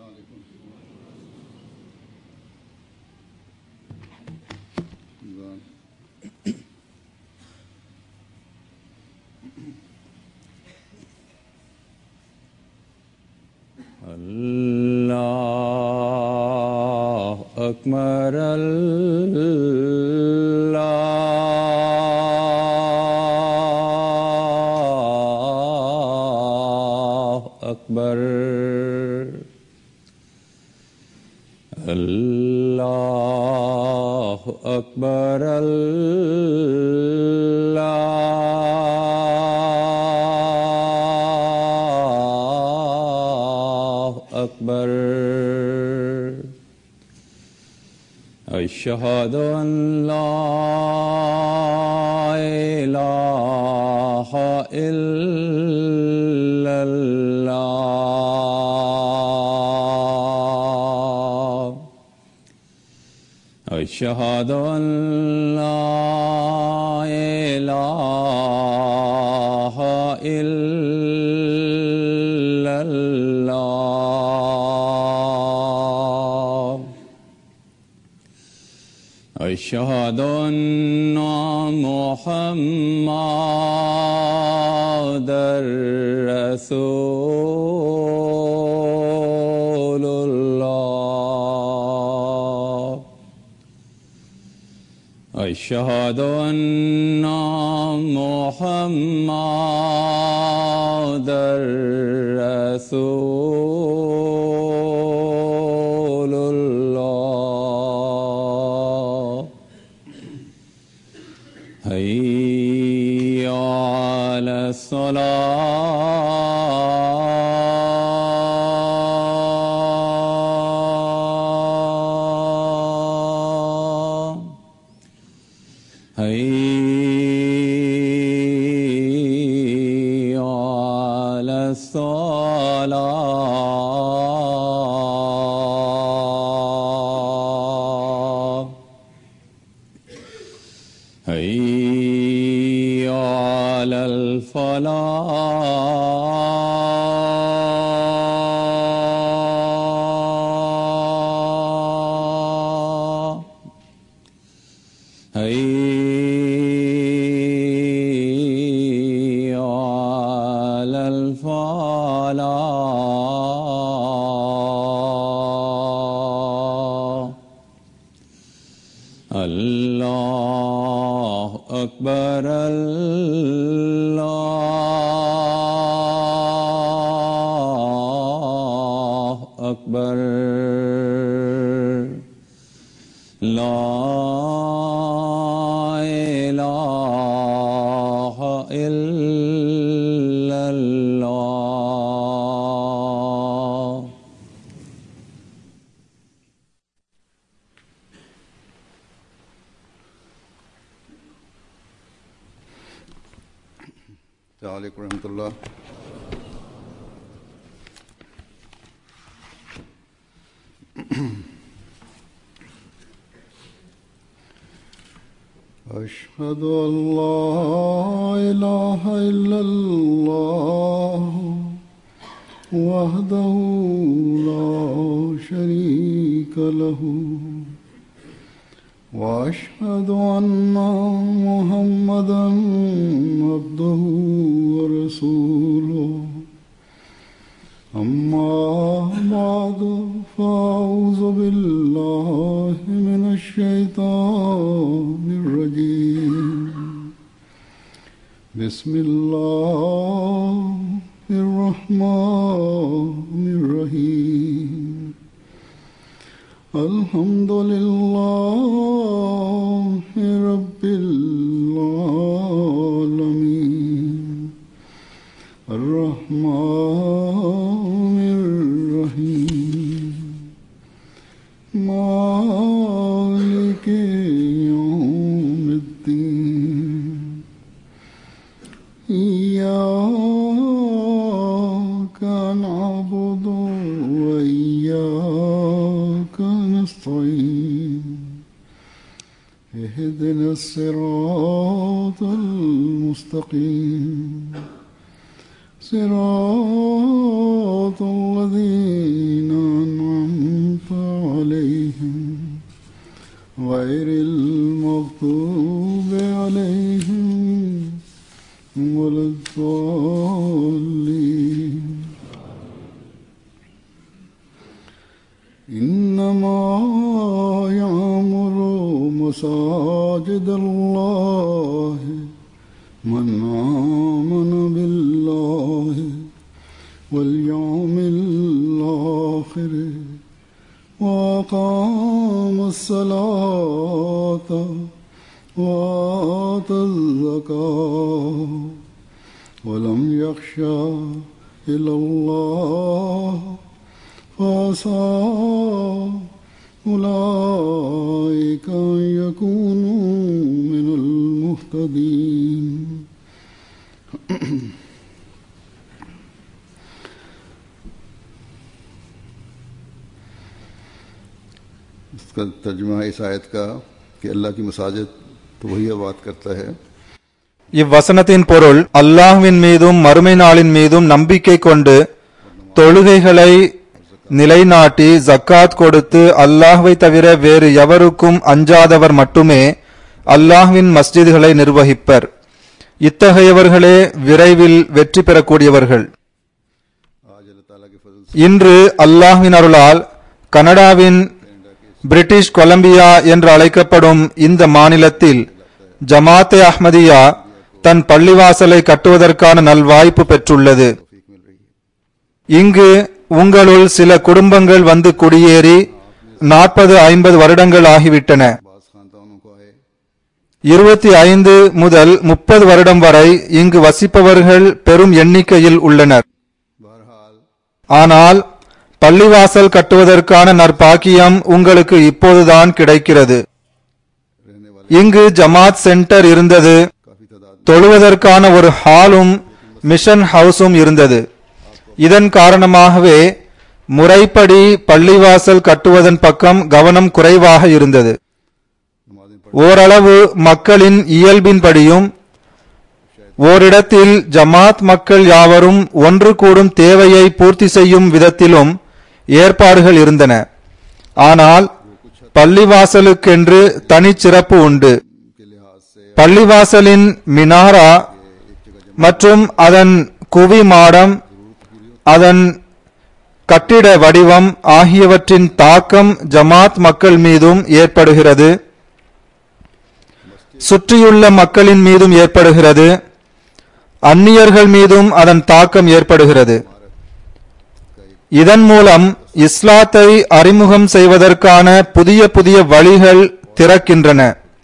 الله أكبر الله أكبر الله أكبر الله أكبر أشهد أن لا إله إلا الله أشهد أن لا إله إلا الله أشهد أن محمد رسول الله أشهد أن محمد رسول الله هيا على الصلاة هيا على الصلاة هيا على الفلاح هيا على الفلاح الله أكبر الله أكبر لا إله إلا الله السلام عليكم ورحمة الله أشهد أن لا إله إلا الله وحده لا شريك له واشهد ان محمدا عبده ورسوله اما بعد فاعوذ بالله من الشيطان الرجيم بسم الله الرحمن الرحيم الحمد لله رب العالمين الرحمن الرحيم مالك يوم الدين إياك نعبد وإياك نستعين اهدنا الصراط المستقيم صراط الذين أنعمت غير المغضوب عليهم ولا الضالين إنما يعمر مساجد الله من آمن بالله واليوم الآخر وأقام الصلاة وآتى الزكاة ولم يخشى إلا الله فعسى أولئك أن يكونوا من المهتدين इसका तर्जुमा इस आयत का कि अल्लाह की मसाजिद तो वही बात करता है இவ்வசனத்தின் பொருள் அல்லாஹ்வின் மீதும் மறுமை நாளின் மீதும் நம்பிக்கை கொண்டு தொழுகைகளை நிலைநாட்டி ஜக்காத் கொடுத்து அல்லாஹ்வை தவிர வேறு எவருக்கும் அஞ்சாதவர் மட்டுமே அல்லாஹ்வின் மஸ்ஜிதுகளை நிர்வகிப்பர் இத்தகையவர்களே விரைவில் வெற்றி பெறக்கூடியவர்கள் आज अल्लाह ताला के फजल இன்று அல்லாஹ்வின் அருளால் கனடாவின் பிரிட்டிஷ் கொலம்பியா என்று அழைக்கப்படும் இந்த மாநிலத்தில் ஜமாத்தே அஹ்மதியா தன் பள்ளிவாசலை கட்டுவதற்கான நல்வாய்ப்பு பெற்றுள்ளது तौफीक मिल रही है இங்கு உங்களுள் சில குடும்பங்கள் வந்து குடியேறி நாற்பது ஐம்பது வருடங்கள் ஆகிவிட்டன बास खानदानों को आए இருபத்தி ஐந்து முதல் முப்பது வருடம் வரை இங்கு வசிப்பவர்கள் பெரும் எண்ணிக்கையில் உள்ளனர் बहरहाल ஆனால் பள்ளிவாசல் கட்டுவதற்கான நற்பாக்கியம் உங்களுக்கு இப்போதுதான் கிடைக்கிறது रहने वाले இங்கு ஜமாத் சென்டர் இருந்தது काफी तादाद में தொழுவதற்கான ஒரு ஹாலும் மிஷன் ஹவுஸும் இருந்தது இதன் காரணமாகவே முறைப்படி பள்ளிவாசல் கட்டுவதன் பக்கம் கவனம் குறைவாக இருந்தது नमाजें पढ़ ஓரளவு மக்களின் இயல்பின்படியும் ஓரிடத்தில் ஜமாத் மக்கள் யாவரும் ஒன்று கூடும் தேவையை பூர்த்தி செய்யும் விதத்திலும் ஏற்பாடுகள் இருந்தன ஆனால் பள்ளிவாசலுக்கென்று தனிச்சிறப்பு உண்டு के लिहाज से பள்ளிவாசலின் மினாரா மற்றும் அதன் குவி மாடம் அதன் கட்டிட வடிவம் ஆகியவற்றின் தாக்கம் ஜமாத் மக்கள் மீதும் ஏற்படுகிறது சுற்றியுள்ள மக்களின் மீதும் ஏற்படுகிறது அந்நியர்கள் மீதும் அதன் தாக்கம் ஏற்படுகிறது இதன் மூலம் இஸ்லாத்தை அறிமுகம் செய்வதற்கான புதிய புதிய வழிகள் திறக்கின்றன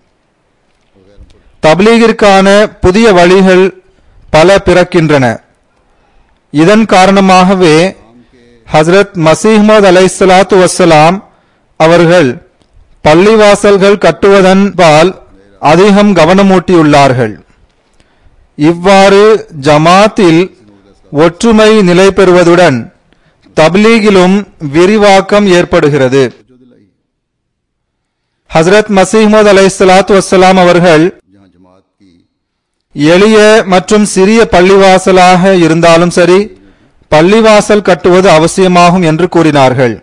தப்லீகிற்கான புதிய வழிகள் பல பிறக்கின்றன இதன் காரணமாகவே ஹஸ்ரத் மசீஹ்மது அலைஹிஸ்ஸலாத்து வஸ்ஸலாம் அவர்கள் பள்ளிவாசல்கள் கட்டுவதன் பால் அதிகம் கவனமூட்டியுள்ளார்கள் இவ்வாறு ஜமாத்தில் ஒற்றுமை நிலை பெறுவதுடன் தப்லீகிலும் விரிவாக்கம் ஏற்படுகிறது ஹஸ்ரத் மசீஹ்மது அலைஹிஸ்ஸலாத்து வஸ்ஸலாம் அவர்கள் जहाँ जमात की எளிய மற்றும் சிறிய பள்ளிவாசலாக இருந்தாலும் சரி பள்ளிவாசல் கட்டுவது அவசியமாகும் என்று கூறினார்கள்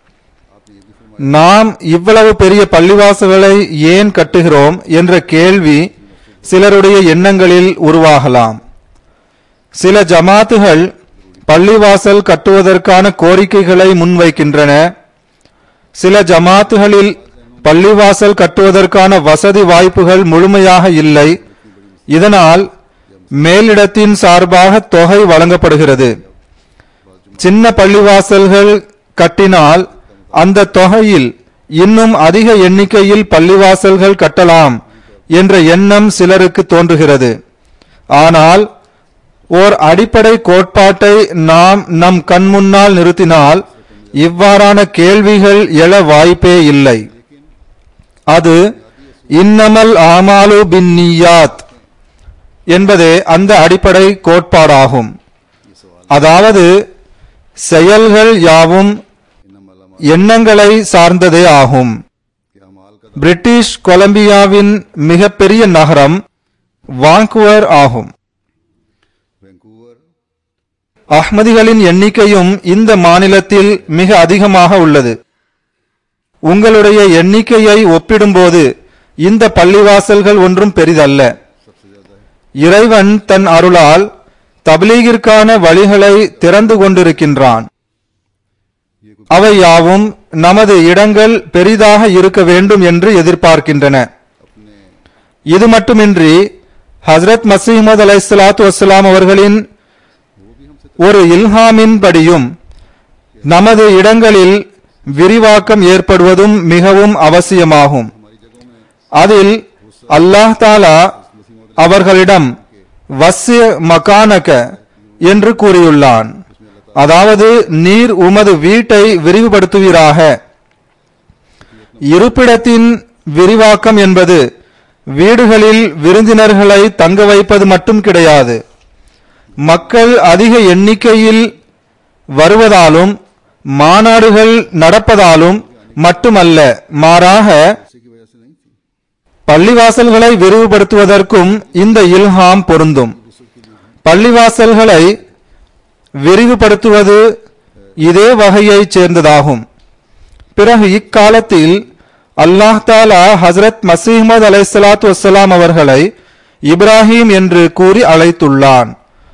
நாம் இவ்வளவு பெரிய பள்ளிவாசல்களை ஏன் கட்டுகிறோம் என்ற கேள்வி சிலருடைய எண்ணங்களில் உருவாகலாம் சில ஜமாத்துகள் பள்ளிவாசல் கட்டுவதற்கான கோரிக்கைகளை முன்வைக்கின்றன சில ஜமாத்துகளில் பள்ளிவாசல் கட்டுவதற்கான வசதி வாய்ப்புகள் முழுமையாக இல்லை இதனால் மேலிடத்தின் சார்பாக தொகை வழங்கப்படுகிறது சின்ன பள்ளிவாசல்கள் கட்டினால் அந்த தொகையில் இன்னும் அதிக எண்ணிக்கையில் பள்ளிவாசல்கள் கட்டலாம் என்ற எண்ணம் சிலருக்கு தோன்றுகிறது ஆனால் ஓர் அடிப்படை கோட்பாட்டை நாம் நம் கண் முன்னால் நிறுத்தினால் இவ்வாறான கேள்விகள் எழ வாய்ப்பே இல்லை அது இன்னமல் ஆமாலு பின் நீயாத் என்பதே அந்த அடிப்படை கோட்பாடாகும் அதாவது செயல்கள் யாவும் எண்ணங்களை சார்ந்ததே ஆகும் कि अमाल का பிரிட்டிஷ் கொலம்பியாவின் மிகப்பெரிய நகரம் வாங்குவர் ஆகும் वैंकूवर அஹ்மதிகளின் எண்ணிக்கையும் இந்த மாநிலத்தில் மிக அதிகமாக உள்ளது உங்களுடைய எண்ணிக்கையை ஒப்பிடும்போது இந்த பள்ளிவாசல்கள் ஒன்றும் பெரிதல்ல இறைவன் தன் அருளால் தப்லீகிற்கான வழிகளை திறந்து கொண்டிருக்கின்றான் அவை யாவும் நமது இடங்கள் பெரிதாக இருக்க வேண்டும் என்று எதிர்பார்க்கின்றன இது மட்டுமின்றி ஹஸ்ரத் மசீமது அலைஹிஸ்ஸலாத்து வஸ்ஸலாம் அவர்களின் ஒரு இல்ஹாமின் படியும் நமது இடங்களில் விரிவாக்கம் ஏற்படுவதும் மிகவும் அவசியமாகும் அதில் அல்லாஹ் தாலா அவர்களிடம் வஸ்ய மகானக என்று கூறியுள்ளான் அதாவது நீர் உமது வீட்டை விரிவுபடுத்துவீராக இருப்பிடத்தின் விரிவாக்கம் என்பது வீடுகளில் விருந்தினர்களை தங்க வைப்பது மட்டும் கிடையாது மக்கள் அதிக எண்ணிக்கையில் வருவதாலும் மாநாடுகள் நடப்பதாலும் மட்டுமல்ல மாறாக பள்ளிவாசல்களை விரிவுபடுத்துவதற்கும் இந்த இல்ஹாம் பொருந்தும் பள்ளிவாசல்களை விரிவுபடுத்துவது இதே வகையைச் சேர்ந்ததாகும் பிறகு இக்காலத்தில் அல்லாஹ் தாலா ஹசரத் மசீமது அலைஹிஸ்ஸலாத்து வஸ்ஸலாம் அவர்களை இப்ராஹிம் என்று கூறி அழைத்துள்ளான்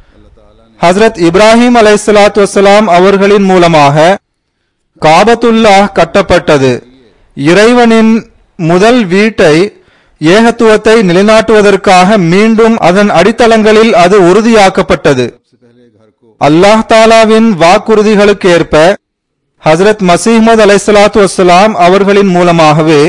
ஹசரத் இப்ராஹிம் அலைஹிஸ்ஸலாத்து வஸ்ஸலாம் அவர்களின் மூலமாக காபத்துல்லாஹ் கட்டப்பட்டது இறைவனின் முதல் வீட்டை ஏகத்துவத்தை நிலைநாட்டுவதற்காக மீண்டும் அதன் அடித்தளங்களில் அது உறுதியாக்கப்பட்டது அல்லாஹ் தாலாவின் வாக்குறுதிகளுக்கு ஏற்ப ஹசரத் மசீமது அலைஹிஸ்ஸலாத்து வஸ்ஸலாம் அவர்களின் மூலமாகவே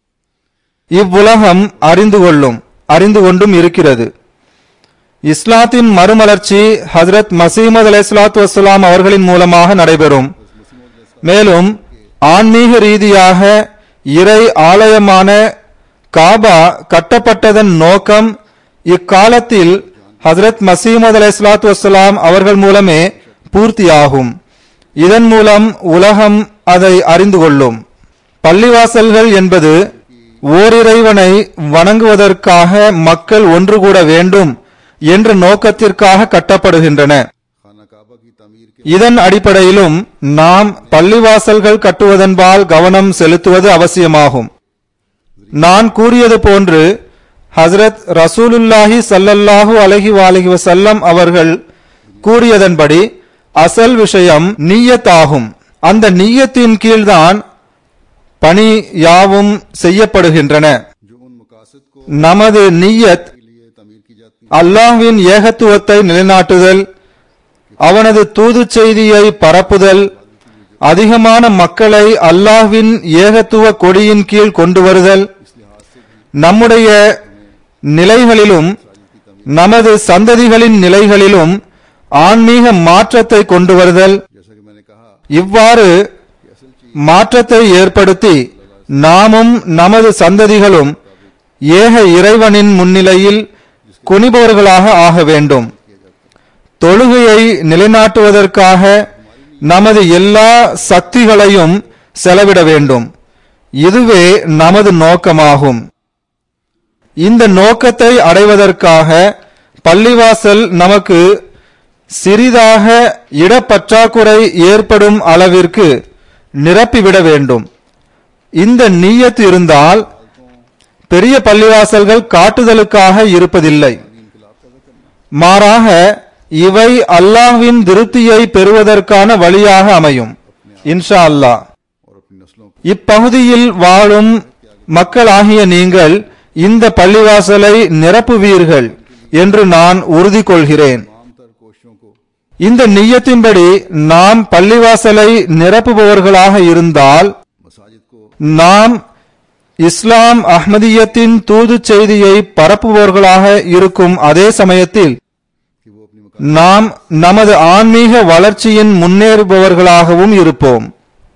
இவ்வுலகம் அறிந்து கொள்ளும் அறிந்து கொண்டும் இருக்கிறது இஸ்லாத்தின் மறுமலர்ச்சி ஹசரத் மசீமது அலைஹிஸ்ஸலாத்து வஸ்ஸலாம் அவர்களின் மூலமாக நடைபெறும் மேலும் ஆன்மீக ரீதியாக இறை ஆலயமான காபா கட்டப்பட்டதன் நோக்கம் இக்காலத்தில் ஹசரத் மசீமது அலைஹிஸ்ஸலாத்து வஸ்ஸலாம் அவர்கள் மூலமே பூர்த்தியாகும் இதன் மூலம் உலகம் அதை அறிந்து கொள்ளும் பள்ளிவாசல்கள் என்பது ஓரிறைவனை வணங்குவதற்காக மக்கள் ஒன்று கூட வேண்டும் என்ற நோக்கத்திற்காக கட்டப்படுகின்றன खाना काबा की तमीर के இதன் அடிப்படையிலும் நாம் பள்ளிவாசல்கள் கட்டுவதன்பால் கவனம் செலுத்துவது அவசியமாகும் நான் கூறியது போன்று ஹஸ்ரத் ரசூலுல்லாஹி ஸல்லல்லாஹு அலைஹி வாலிஹி வஸல்லம் அவர்கள் கூறியதன்படி அசல் விஷயம் நீயத்தாகும் அந்த நீயத்தின் கீழ்தான் பணி யாவும் செய்யப்படுகின்றன जो उन मकासद को நமது நீயத் के लिए तमीर की जाती அல்லாஹ்வின் ஏகத்துவத்தை நிலைநாட்டுதல் அவனது தூதுச் செய்தியை பரப்புதல் அதிகமான மக்களை அல்லாஹ்வின் ஏகத்துவ கொடியின் கீழ் கொண்டு வருதல் நம்முடைய நிலைகளிலும் நமது சந்ததிகளின் நிலைகளிலும் ஆன்மீக மாற்றத்தை கொண்டு வருதல் जैसा कि मैंने कहा இவ்வாறு மாற்றத்தை ஏற்படுத்தி நாமும் நமது சந்ததிகளும் ஏக இறைவனின் முன்னிலையில் குனிபவர்களாக ஆக வேண்டும் தொழுகையை நிலைநாட்டுவதற்காக நமது எல்லா சக்திகளையும் செலவிட வேண்டும் இதுவே நமது நோக்கமாகும் இந்த நோக்கத்தை அடைவதற்காக பள்ளிவாசல் நமக்கு சிறிதாக இடப்பற்றாக்குறை ஏற்படும் அளவிற்கு நிரப்பிவிட வேண்டும் இந்த நீயத் இருந்தால் பெரிய பள்ளிவாசல்கள் காட்டுதலுக்காக இருப்பதில்லை மாறாக இவை அல்லாஹ்வின் திருப்தியை பெறுவதற்கான வழியாக அமையும் இன்ஷா அல்லாஹ் और अपनी नस्लों को இப்பகுதியில் வாழும் மக்களாகிய நீங்கள் இந்த பள்ளிவாசலை நிரப்புவீர்கள் என்று நான் உறுதி கொள்கிறேன் तमाम तर कोशिशों को இந்த நிய்யத்தின்படி நாம் பள்ளிவாசலை நிரப்புபவர்களாக இருந்தால் मसाजिद को நாம் இஸ்லாம் அஹ்மதியத்தின் தூது செய்தியை பரப்புபவர்களாக இருக்கும் அதே சமயத்தில் कि वो अपनी मकान நாம் நமது ஆன்மீக வளர்ச்சியின் முன்னேறுபவர்களாகவும் இருப்போம்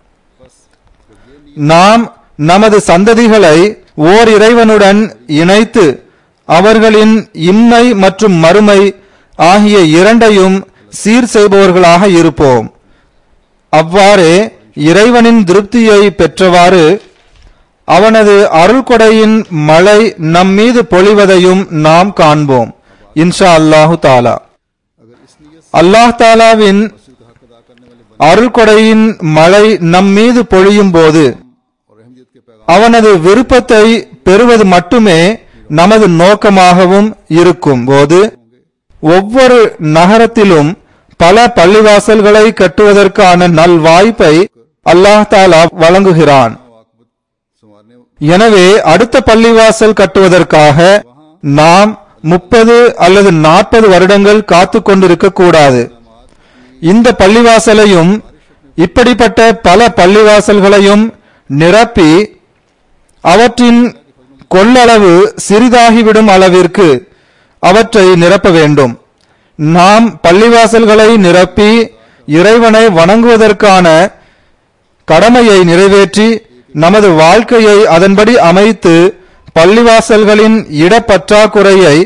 நாம் நமது சந்ததிகளை ஓர் இறைவனுடன் இணைத்து அவர்களின் இம்மை மற்றும் மறுமை ஆகிய இரண்டையும் சீர் செய்பவர்களாக இருப்போம் அவ்வாறே இறைவனின் திருப்தியை பெற்றவாறு அவனது அருள்கொடையின் மழை நம் மீது பொழிவதையும் நாம் காண்போம் இன்ஷா அல்லாஹு தாலா அல்லாஹ் தாலாவின் அருள்கொடையின் மழை நம் மீது பொழியும் போது और अहमियत அவனது விருப்பத்தை பெறுவது மட்டுமே நமது நோக்கமாகவும் இருக்கும் போது ஒவ்வொரு நகரத்திலும் பல பள்ளிவாசல்களை கட்டுவதற்கான நல்வாய்ப்பை அல்லாஹ் தாலா வழங்குகிறான் संवारने எனவே அடுத்த பள்ளிவாசல் கட்டுவதற்காக நாம் முப்பது அல்லது நாற்பது வருடங்கள் காத்து கொண்டிருக்க கூடாது இந்த பள்ளிவாசலையும் இப்படிப்பட்ட பல பள்ளிவாசல்களையும் நிரப்பி அவற்றின் கொள்ளளவு சிறிதாகிவிடும் அளவிற்கு அவற்றை நிரப்ப வேண்டும் நாம் பள்ளிவாசல்களை நிரப்பி இறைவனை வணங்குவதற்கான கடமையை நிறைவேற்றி நமது வாழ்க்கையை அதன்படி அமைத்து பள்ளிவாசல்களின் இடப்பற்றாக்குறையை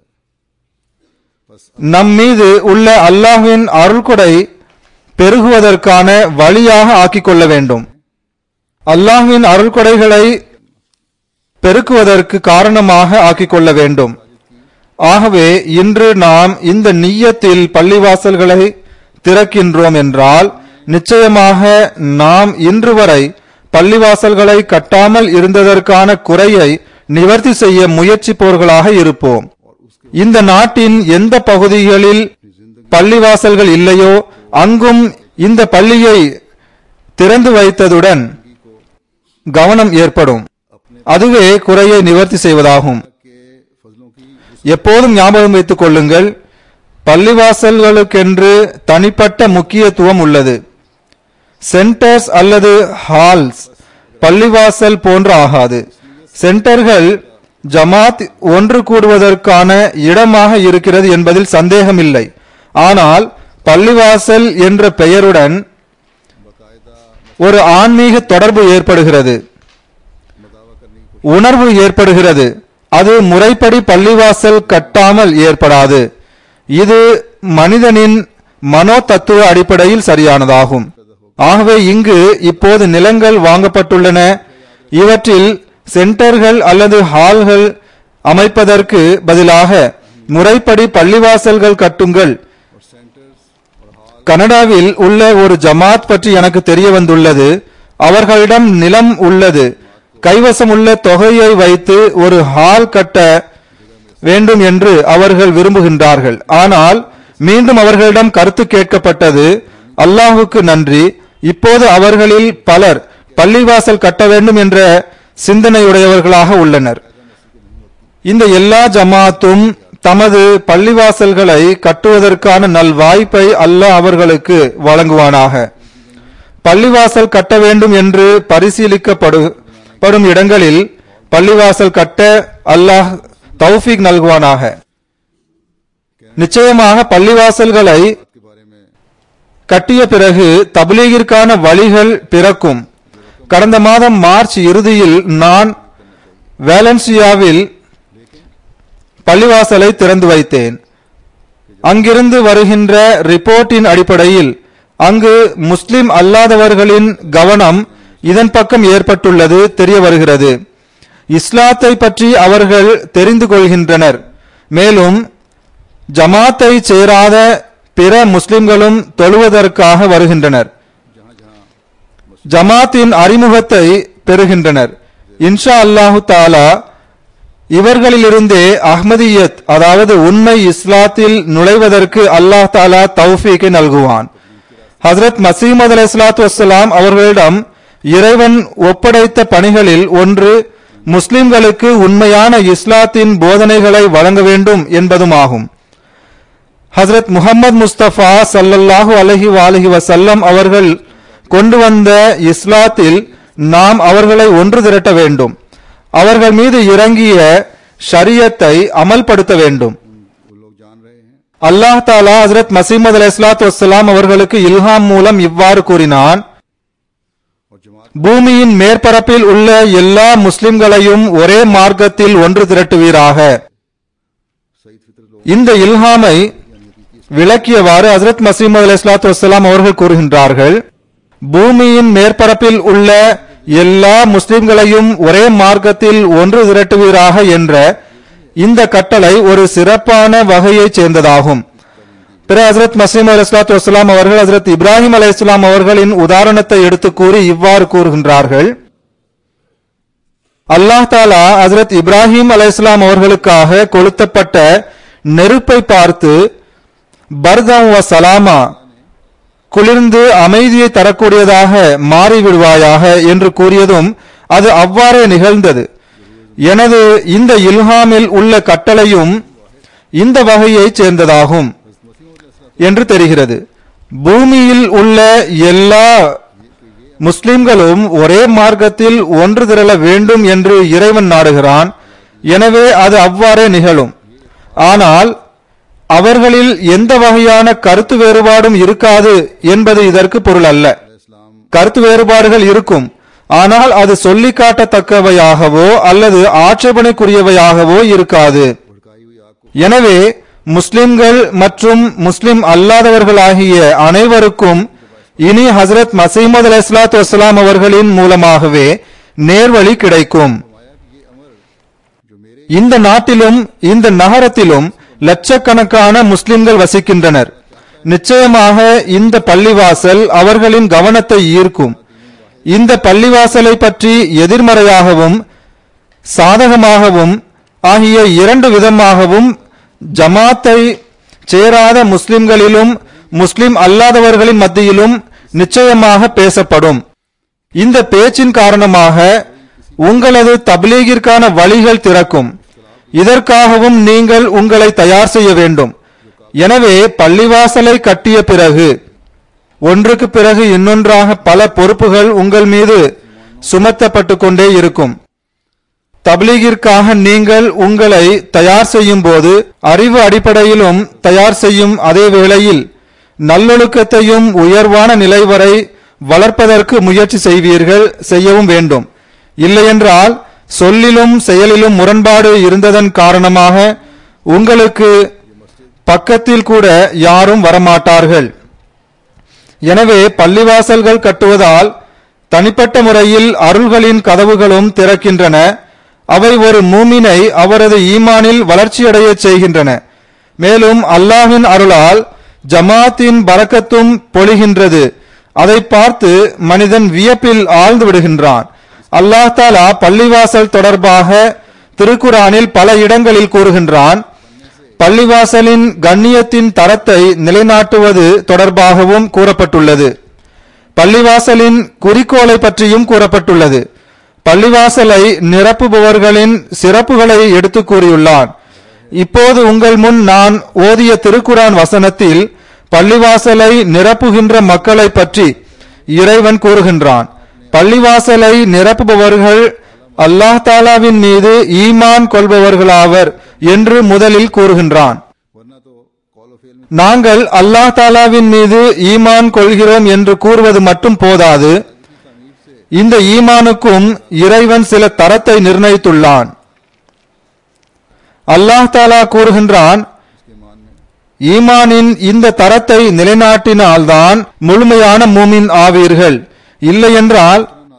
நம் மீது உள்ள அல்லாஹ்வின் அருள்கொடை பெருகுவதற்கான வழியாக ஆக்கிக் கொள்ள வேண்டும் அல்லாஹ்வின் அருள்கொடைகளை பெருக்குவதற்கு காரணமாக ஆக்கிக் கொள்ள வேண்டும் ஆகவே இன்று நாம் இந்த நீயத்தில் பள்ளிவாசல்களை திறக்கின்றோம் என்றால் நிச்சயமாக நாம் இன்று வரை பள்ளிவாசல்களை கட்டாமல் இருந்ததற்கான குறையை நிவர்த்தி செய்ய முயற்சிப்போர்களாக இருப்போம் இந்த நாட்டின் எந்த பகுதிகளில் பள்ளிவாசல்கள் இல்லையோ அங்கும் இந்த பள்ளியை திறந்து வைத்ததுடன் கவனம் ஏற்படும் அதுவே குறையை நிவர்த்தி செய்வதாகும் எப்போதும் ஞாபகம் வைத்துக் கொள்ளுங்கள் பள்ளிவாசல்களுக்கென்று தனிப்பட்ட முக்கியத்துவம் உள்ளது சென்டர்ஸ் அல்லது ஹால்ஸ் பள்ளிவாசல் போன்று ஆகாது சென்டர்கள் ஜமாத் ஒன்று கூடுவதற்கான இடமாக இருக்கிறது என்பதில் சந்தேகமில்லை ஆனால் பள்ளிவாசல் என்ற பெயருடன் ஒரு ஆன்மீக தொடர்பு ஏற்படுகிறது உணர்வு ஏற்படுகிறது அது முறைப்படி பள்ளிவாசல் கட்டாமல் ஏற்படாது இது மனிதனின் மனோ தத்துவ அடிப்படையில் சரியானதாகும் ஆகவே இங்கு இப்போது நிலங்கள் வாங்கப்பட்டுள்ளன இவற்றில் சென்டர்கள் அல்லது ஹால்கள் அமைப்பதற்கு பதிலாக முறைப்படி பள்ளிவாசல்கள் கட்டுங்கள் கனடாவில் உள்ள ஒரு ஜமாத் பற்றி எனக்கு தெரிய வந்துள்ளது அவர்களிடம் நிலம் உள்ளது கைவசம் உள்ள தொகையை வைத்து ஒரு ஹால் கட்ட வேண்டும் என்று அவர்கள் விரும்புகின்றார்கள் ஆனால் மீண்டும் அவர்களிடம் கருத்து கேட்கப்பட்டது அல்லாஹுக்கு நன்றி இப்போது அவர்களில் பலர் பள்ளிவாசல் கட்ட வேண்டும் என்ற சிந்தனையுடையவர்களாக உள்ளனர் இந்த எல்லா ஜமாத்தும் தமது பள்ளிவாசல்களை கட்டுவதற்கான நல்வாய்ப்பை அல்லாஹ் அவர்களுக்கு வழங்குவானாக பள்ளிவாசல் கட்ட வேண்டும் என்று பரிசீலிக்கப்படு படும் இடங்களில் பள்ளிவாசல் கட்ட அல்லாஹ் தௌஃபீக் நல்குவானாக நிச்சயமாக பள்ளிவாசல்களை கட்டிய பிறகு தப்லீகிற்கான வழிகள் பிறக்கும் கடந்த மாதம் மார்ச் இறுதியில் நான் வேலன்சியாவில் பள்ளிவாசலை திறந்து வைத்தேன் அங்கிருந்து வருகின்ற ரிப்போர்ட்டின் அடிப்படையில் அங்கு முஸ்லிம் அல்லாதவர்களின் கவனம் இதன் பக்கம் ஏற்பட்டுள்ளது தெரிய வருகிறது இஸ்லாத்தை பற்றி அவர்கள் தெரிந்து கொள்கின்றனர் மேலும் ஜமாத்தை சேராத பிற முஸ்லிம்களும் தொழுவதற்காக வருகின்றனர் ஜமாத்தின் அறிமுகத்தை பெறுகின்றனர் இன்ஷா அல்லாஹு தாலா இவர்களிலிருந்தே அஹ்மதியத் அதாவது உண்மை இஸ்லாத்தில் நுழைவதற்கு அல்லாஹ் தாலா தௌஃபீக்கை நல்குவான் ஹசரத் மசீமது அலை இஸ்லாத்து வசலாம் அவர்களிடம் இறைவன் ஒப்படைத்த பணிகளில் ஒன்று முஸ்லிம்களுக்கு உண்மையான இஸ்லாத்தின் போதனைகளை வழங்க வேண்டும் என்பதுமாகும் ஹசரத் முகமது முஸ்தபா சல்லல்லாஹு அலஹி வாலஹி வசல்லம் அவர்கள் கொண்டு வந்த இஸ்லாத்தில் நாம் அவர்களை ஒன்று திரட்ட வேண்டும் அவர்கள் மீது இறங்கிய ஷரியத்தை அமல்படுத்த வேண்டும் அல்லாஹ் தாலா ஹசரத் மசீமது அலை இஸ்லாத்து வசலாம் அவர்களுக்கு இல்ஹாம் மூலம் இவ்வாறு கூறினான் பூமியின் மேற்பரப்பில் உள்ள எல்லா முஸ்லிம்களையும் ஒரே மார்க்கத்தில் ஒன்று திரட்டுவீராக இந்த இல்ஹாமை விளக்கியவாறு ஹசரத் மசீமது அலி இஸ்லாத்து வசலாம் அவர்கள் கூறுகின்றார்கள் பூமியின் மேற்பரப்பில் உள்ள எல்லா முஸ்லிம்களையும் ஒரே மார்க்கத்தில் ஒன்று திரட்டுவீராக என்ற இந்த கட்டளை ஒரு சிறப்பான வகையைச் சேர்ந்ததாகும் பிற ஹசரத் மசீம் அலி இஸ்லாத்து வசலாம் அவர்கள் ஹசரத் இப்ராஹிம் அலை இஸ்லாம் அவர்களின் உதாரணத்தை எடுத்து கூறி இவ்வாறு கூறுகின்றார்கள் அல்லாஹ் தாலா ஹஜரத் இப்ராஹிம் அலைஹிஸ்ஸலாம் அவர்களுக்காக கொளுத்தப்பட்ட நெருப்பை பார்த்து பர்தம் வ சலாமா குளிர்ந்து அமைதியை தரக்கூடியதாக மாறிவிடுவாயாக என்று கூறியதும் அது அவ்வாறே நிகழ்ந்தது எனது இந்த இல்ஹாமில் உள்ள கட்டளையும் இந்த வகையைச் சேர்ந்ததாகும் என்று தெரிகிறது பூமியில் உள்ள எல்லா முஸ்லிம்களும் ஒரே மார்க்கத்தில் ஒன்று திரள வேண்டும் என்று இறைவன் நாடுகிறான் எனவே அது அவ்வாறே நிகழும் ஆனால் அவர்களில் எந்த வகையான கருத்து வேறுபாடும் இருக்காது என்பது இதற்கு பொருள் அல்ல கருத்து வேறுபாடுகள் இருக்கும் ஆனால் அது சொல்லி காட்டத்தக்கவையாகவோ அல்லது ஆட்சேபனைக்குரியவையாகவோ இருக்காது எனவே முஸ்லிம்கள் மற்றும் முஸ்லிம் அல்லாதவர்களாகிய அனைவருக்கும் இனி ஹசரத் மசீமது அலி இஸ்லாத்து வஸ்லாம் அவர்களின் மூலமாகவே நேர்வழி கிடைக்கும் இந்த நாட்டிலும் இந்த நகரத்திலும் லட்சக்கணக்கான முஸ்லிம்கள் வசிக்கின்றனர் நிச்சயமாக இந்த பள்ளிவாசல் அவர்களின் கவனத்தை ஈர்க்கும் இந்த பள்ளிவாசலை பற்றி எதிர்மறையாகவும் சாதகமாகவும் ஆகிய இரண்டு விதமாகவும் ஜமாத்தை சேராத முஸ்லிம்களிலும் முஸ்லிம் அல்லாதவர்களின் மத்தியிலும் நிச்சயமாக பேசப்படும் இந்த பேச்சின் காரணமாக உங்களது தப்லீகிற்கான வழிகள் திறக்கும் இதற்காகவும் நீங்கள் உங்களை தயார் செய்ய வேண்டும் எனவே பள்ளிவாசலை கட்டிய பிறகு ஒன்றுக்கு பிறகு இன்னொன்றாக பல பொறுப்புகள் உங்கள் மீது சுமத்தப்பட்டு கொண்டே இருக்கும் தப்லீகிற்காக நீங்கள் உங்களை தயார் செய்யும் போது அறிவு அடிப்படையிலும் தயார் செய்யும் அதே வேளையில் நல்லொழுக்கத்தையும் உயர்வான நிலை வரை வளர்ப்பதற்கு முயற்சி செய்வீர்கள் செய்யவும் வேண்டும் இல்லையென்றால் சொல்லிலும் செயலிலும் முரண்பாடு இருந்ததன் காரணமாக உங்களுக்கு பக்கத்தில் கூட யாரும் வரமாட்டார்கள் எனவே பள்ளிவாசல்கள் கட்டுவதால் தனிப்பட்ட முறையில் அருள்களின் கதவுகளும் திறக்கின்றன அவை ஒரு மூமினை அவரது ஈமானில் வளர்ச்சியடைய செய்கின்றன மேலும் அல்லாஹ்வின் அருளால் ஜமாத்தின் பரக்கத்தும் பொழிகின்றது அதை பார்த்து மனிதன் வியப்பில் ஆழ்ந்து விடுகின்றான் அல்லாஹ் தாலா பள்ளிவாசல் தொடர்பாக திருக்குரானில் பல இடங்களில் கூறுகின்றான் பள்ளிவாசலின் கண்ணியத்தின் தரத்தை நிலைநாட்டுவது தொடர்பாகவும் கூறப்பட்டுள்ளது பள்ளிவாசலின் குறிக்கோளை பற்றியும் கூறப்பட்டுள்ளது பள்ளிவாசலை நிரப்புபவர்களின் சிறப்புகளை எடுத்து கூறியுள்ளான் இப்போது உங்கள் முன் நான் ஓதிய திருக்குரான் வசனத்தில் பள்ளிவாசலை நிரப்புகின்ற மக்களை பற்றி இறைவன் கூறுகின்றான் பள்ளிவாசலை நிரப்புபவர்கள் அல்லாஹ் தாலாவின் மீது ஈமான் கொள்பவர்களாவர் என்று முதலில் கூறுகின்றான் நாங்கள் அல்லாஹ் தாலாவின் மீது ஈமான் கொள்கிறோம் என்று கூறுவது மட்டும் போதாது இந்த ஈமானுக்கும் இறைவன் சில தரத்தை நிர்ணயித்துள்ளான் அல்லாஹ் தாலா கூறுகின்றான் ஈமானின் இந்த தரத்தை நிலைநாட்டினால்தான் முழுமையான மூமின் ஆவீர்கள் இல்லையென்றால்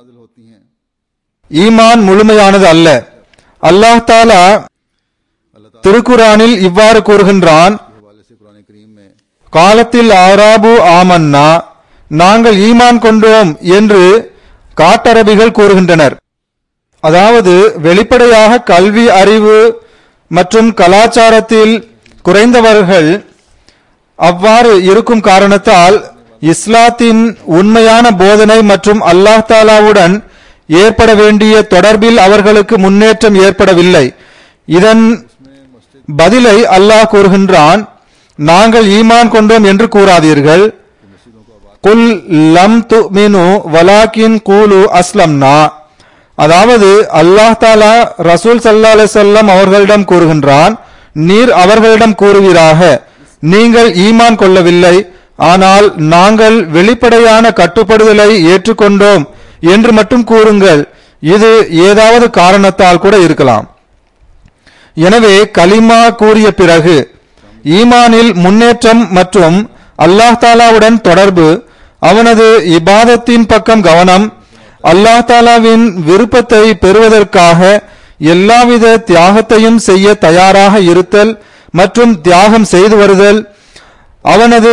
ஈமான் முழுமையானது அல்ல அல்லாஹ் தாலா திருக்குரானில் இவ்வாறு கூறுகின்றான் காலத்தில் ஆராபு ஆமன்னா நாங்கள் ஈமான் கொண்டோம் என்று காட்டரபிகள் கூறுகின்றனர் அதாவது வெளிப்படையாக கல்வி அறிவு மற்றும் கலாச்சாரத்தில் குறைந்தவர்கள் அவ்வாறு இருக்கும் காரணத்தால் இஸ்லாத்தின் உண்மையான போதனை மற்றும் அல்லாஹ் தாலாவுடன் ஏற்பட வேண்டிய தொடர்பில் அவர்களுக்கு முன்னேற்றம் ஏற்படவில்லை இதன் பதிலை அல்லாஹ் கூறுகின்றான் நாங்கள் ஈமான் கொண்டோம் என்று கூறாதீர்கள் குல் லம் துமினு வலாக்கின் கூலு அஸ்லம்னா அதாவது அல்லாஹ் தாலா ரசூல் சல்லா அலிசல்லாம் அவர்களிடம் கூறுகின்றான் நீர் அவர்களிடம் கூறுவீராக நீங்கள் ஈமான் கொள்ளவில்லை ஆனால் நாங்கள் வெளிப்படையான கட்டுப்படுதலை ஏற்றுக்கொண்டோம் என்று மட்டும் கூறுங்கள் இது ஏதாவது காரணத்தால் கூட இருக்கலாம் எனவே கலிமா கூறிய பிறகு ஈமானில் முன்னேற்றம் மற்றும் அல்லாஹ் தாலாவுடன் தொடர்பு அவனது இபாதத்தின் பக்கம் கவனம் அல்லாஹ் தாலாவின் விருப்பத்தை பெறுவதற்காக எல்லாவித தியாகத்தையும் செய்ய தயாராக இருத்தல் மற்றும் தியாகம் செய்து வருதல் அவனது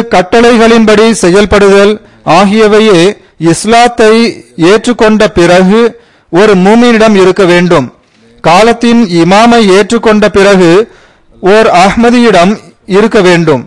கட்டளைகளின்படி செயல்படுதல் ஆகியவையே இஸ்லாத்தை ஏற்றுக்கொண்ட பிறகு ஒரு மூமினிடம் இருக்க வேண்டும் காலத்தின் இமாமை ஏற்றுக்கொண்ட பிறகு ஓர் அஹ்மதியிடம் இருக்க வேண்டும்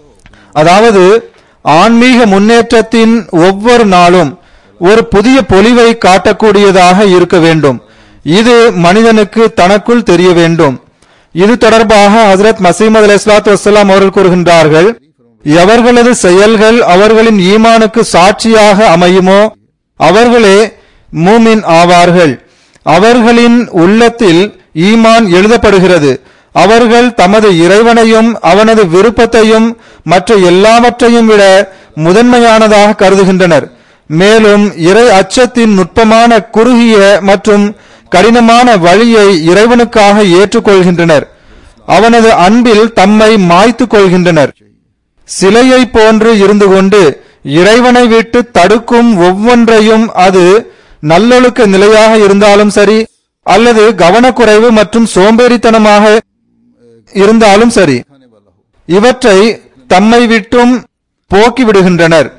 அதாவது ஆன்மீக முன்னேற்றத்தின் ஒவ்வொரு நாளும் ஒரு புதிய பொலிவை காட்டக்கூடியதாக இருக்க வேண்டும் இது மனிதனுக்கு தனக்குள் தெரிய வேண்டும் இது தொடர்பாக ஹசரத் மசீமது அலி இஸ்லாத்து வசலாம் அவர்கள் கூறுகின்றார்கள் எவர்களது செயல்கள் அவர்களின் ஈமானுக்கு சாட்சியாக அமையுமோ அவர்களே மூமின் ஆவார்கள் அவர்களின் உள்ளத்தில் ஈமான் எழுதப்படுகிறது அவர்கள் தமது இறைவனையும் அவனது விருப்பத்தையும் மற்ற எல்லாவற்றையும் விட முதன்மையானதாக கருதுகின்றனர் மேலும் இறை அச்சத்தின் நுட்பமான குறுகிய மற்றும் கடினமான வழியை இறைவனுக்காக ஏற்றுக்கொள்கின்றனர் அவனது அன்பில் தம்மை மாய்த்துக் கொள்கின்றனர் சிலையை போன்று இருந்து கொண்டு இறைவனை விட்டு தடுக்கும் ஒவ்வொன்றையும் அது நல்லொழுக்க நிலையாக இருந்தாலும் சரி அல்லது கவனக்குறைவு மற்றும் சோம்பேறித்தனமாக இருந்தாலும் சரி இவற்றை தம்மை விட்டும் போக்கி விடுகின்றனர்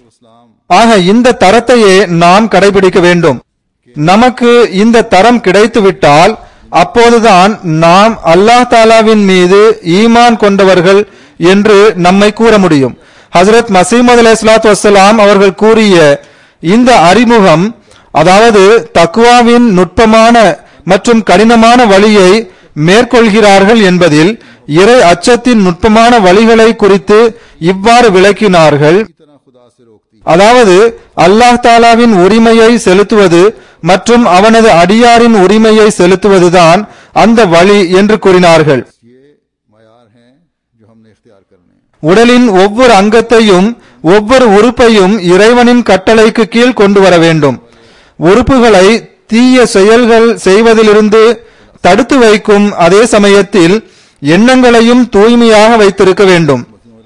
ஆக இந்த தரத்தையே நாம் கடைபிடிக்க வேண்டும் நமக்கு இந்த தரம் கிடைத்துவிட்டால் அப்போதுதான் நாம் அல்லாஹ் தாலாவின் மீது ஈமான் கொண்டவர்கள் என்று நம்மை கூற முடியும் ஹசரத் மசீமது அலி இஸ்லாத்து வசலாம் அவர்கள் கூறிய இந்த அறிமுகம் அதாவது தக்குவாவின் நுட்பமான மற்றும் கடினமான வழியை மேற்கொள்கிறார்கள் என்பதில் இறை அச்சத்தின் நுட்பமான வழிகளை குறித்து இவ்வாறு விளக்கினார்கள் அதாவது அல்லாஹ் தாலாவின் உரிமையை செலுத்துவது மற்றும் அவனது அடியாரின் உரிமையை செலுத்துவதுதான் அந்த வழி என்று கூறினார்கள் ये मैार हैं जो हमने इख्तियार करने हैं உடலின் ஒவ்வொரு அங்கத்தையும் ஒவ்வொரு உறுப்பையும் இறைவனின் கட்டளைக்கு கீழ் கொண்டு வர வேண்டும் உறுப்புகளை தீய செயல்கள் செய்வதிலிருந்து தடுத்து வைக்கும் அதே சமயத்தில் எண்ணங்களையும் தூய்மையாக வைத்திருக்க வேண்டும்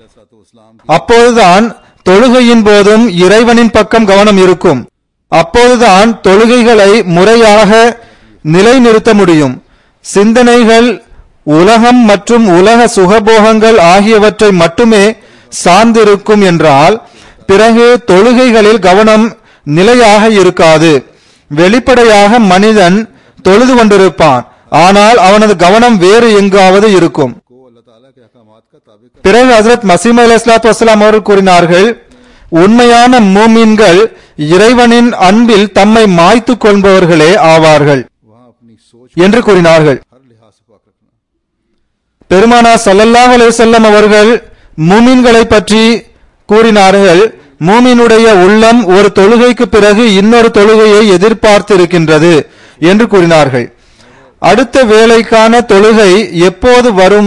அப்போதுதான் தொழுகையின் போதும் இறைவனின் பக்கம் கவனம் இருக்கும் அப்போதுதான் தொழுகைகளை முறையாக நிலைநிறுத்த முடியும் சிந்தனைகள் உலகம் மற்றும் உலக சுகபோகங்கள் ஆகியவற்றை மட்டுமே சார்ந்திருக்கும் என்றால் பிறகு தொழுகைகளில் கவனம் நிலையாக இருக்காது வெளிப்படையாக மனிதன் தொழுது கொண்டிருப்பான் ஆனால் அவனது கவனம் வேறு எங்காவது இருக்கும் को अल्लाह ताला के अहकामात का ताबे कर பிறகு ஹசரத் மசீம் அலி இஸ்லாத்து வசலாம் அவர்கள் கூறினார்கள் உண்மையான மூமின்கள் இறைவனின் அன்பில் தம்மை மாய்த்துக் கொள்பவர்களே ஆவார்கள் वहाँ अपनी सोच என்று கூறினார்கள் हर लिहाज से पाक रखना பெருமானா ஸல்லல்லாஹு அலைஹி வஸல்லம் அவர்கள் மூமின்களை பற்றி கூறினார்கள் மூமினுடைய உள்ளம் ஒரு தொழுகைக்கு பிறகு இன்னொரு தொழுகையை எதிர்பார்த்து இருக்கின்றது என்று கூறினார்கள் அடுத்த வேலைக்கான தொழுகை எப்போது வரும்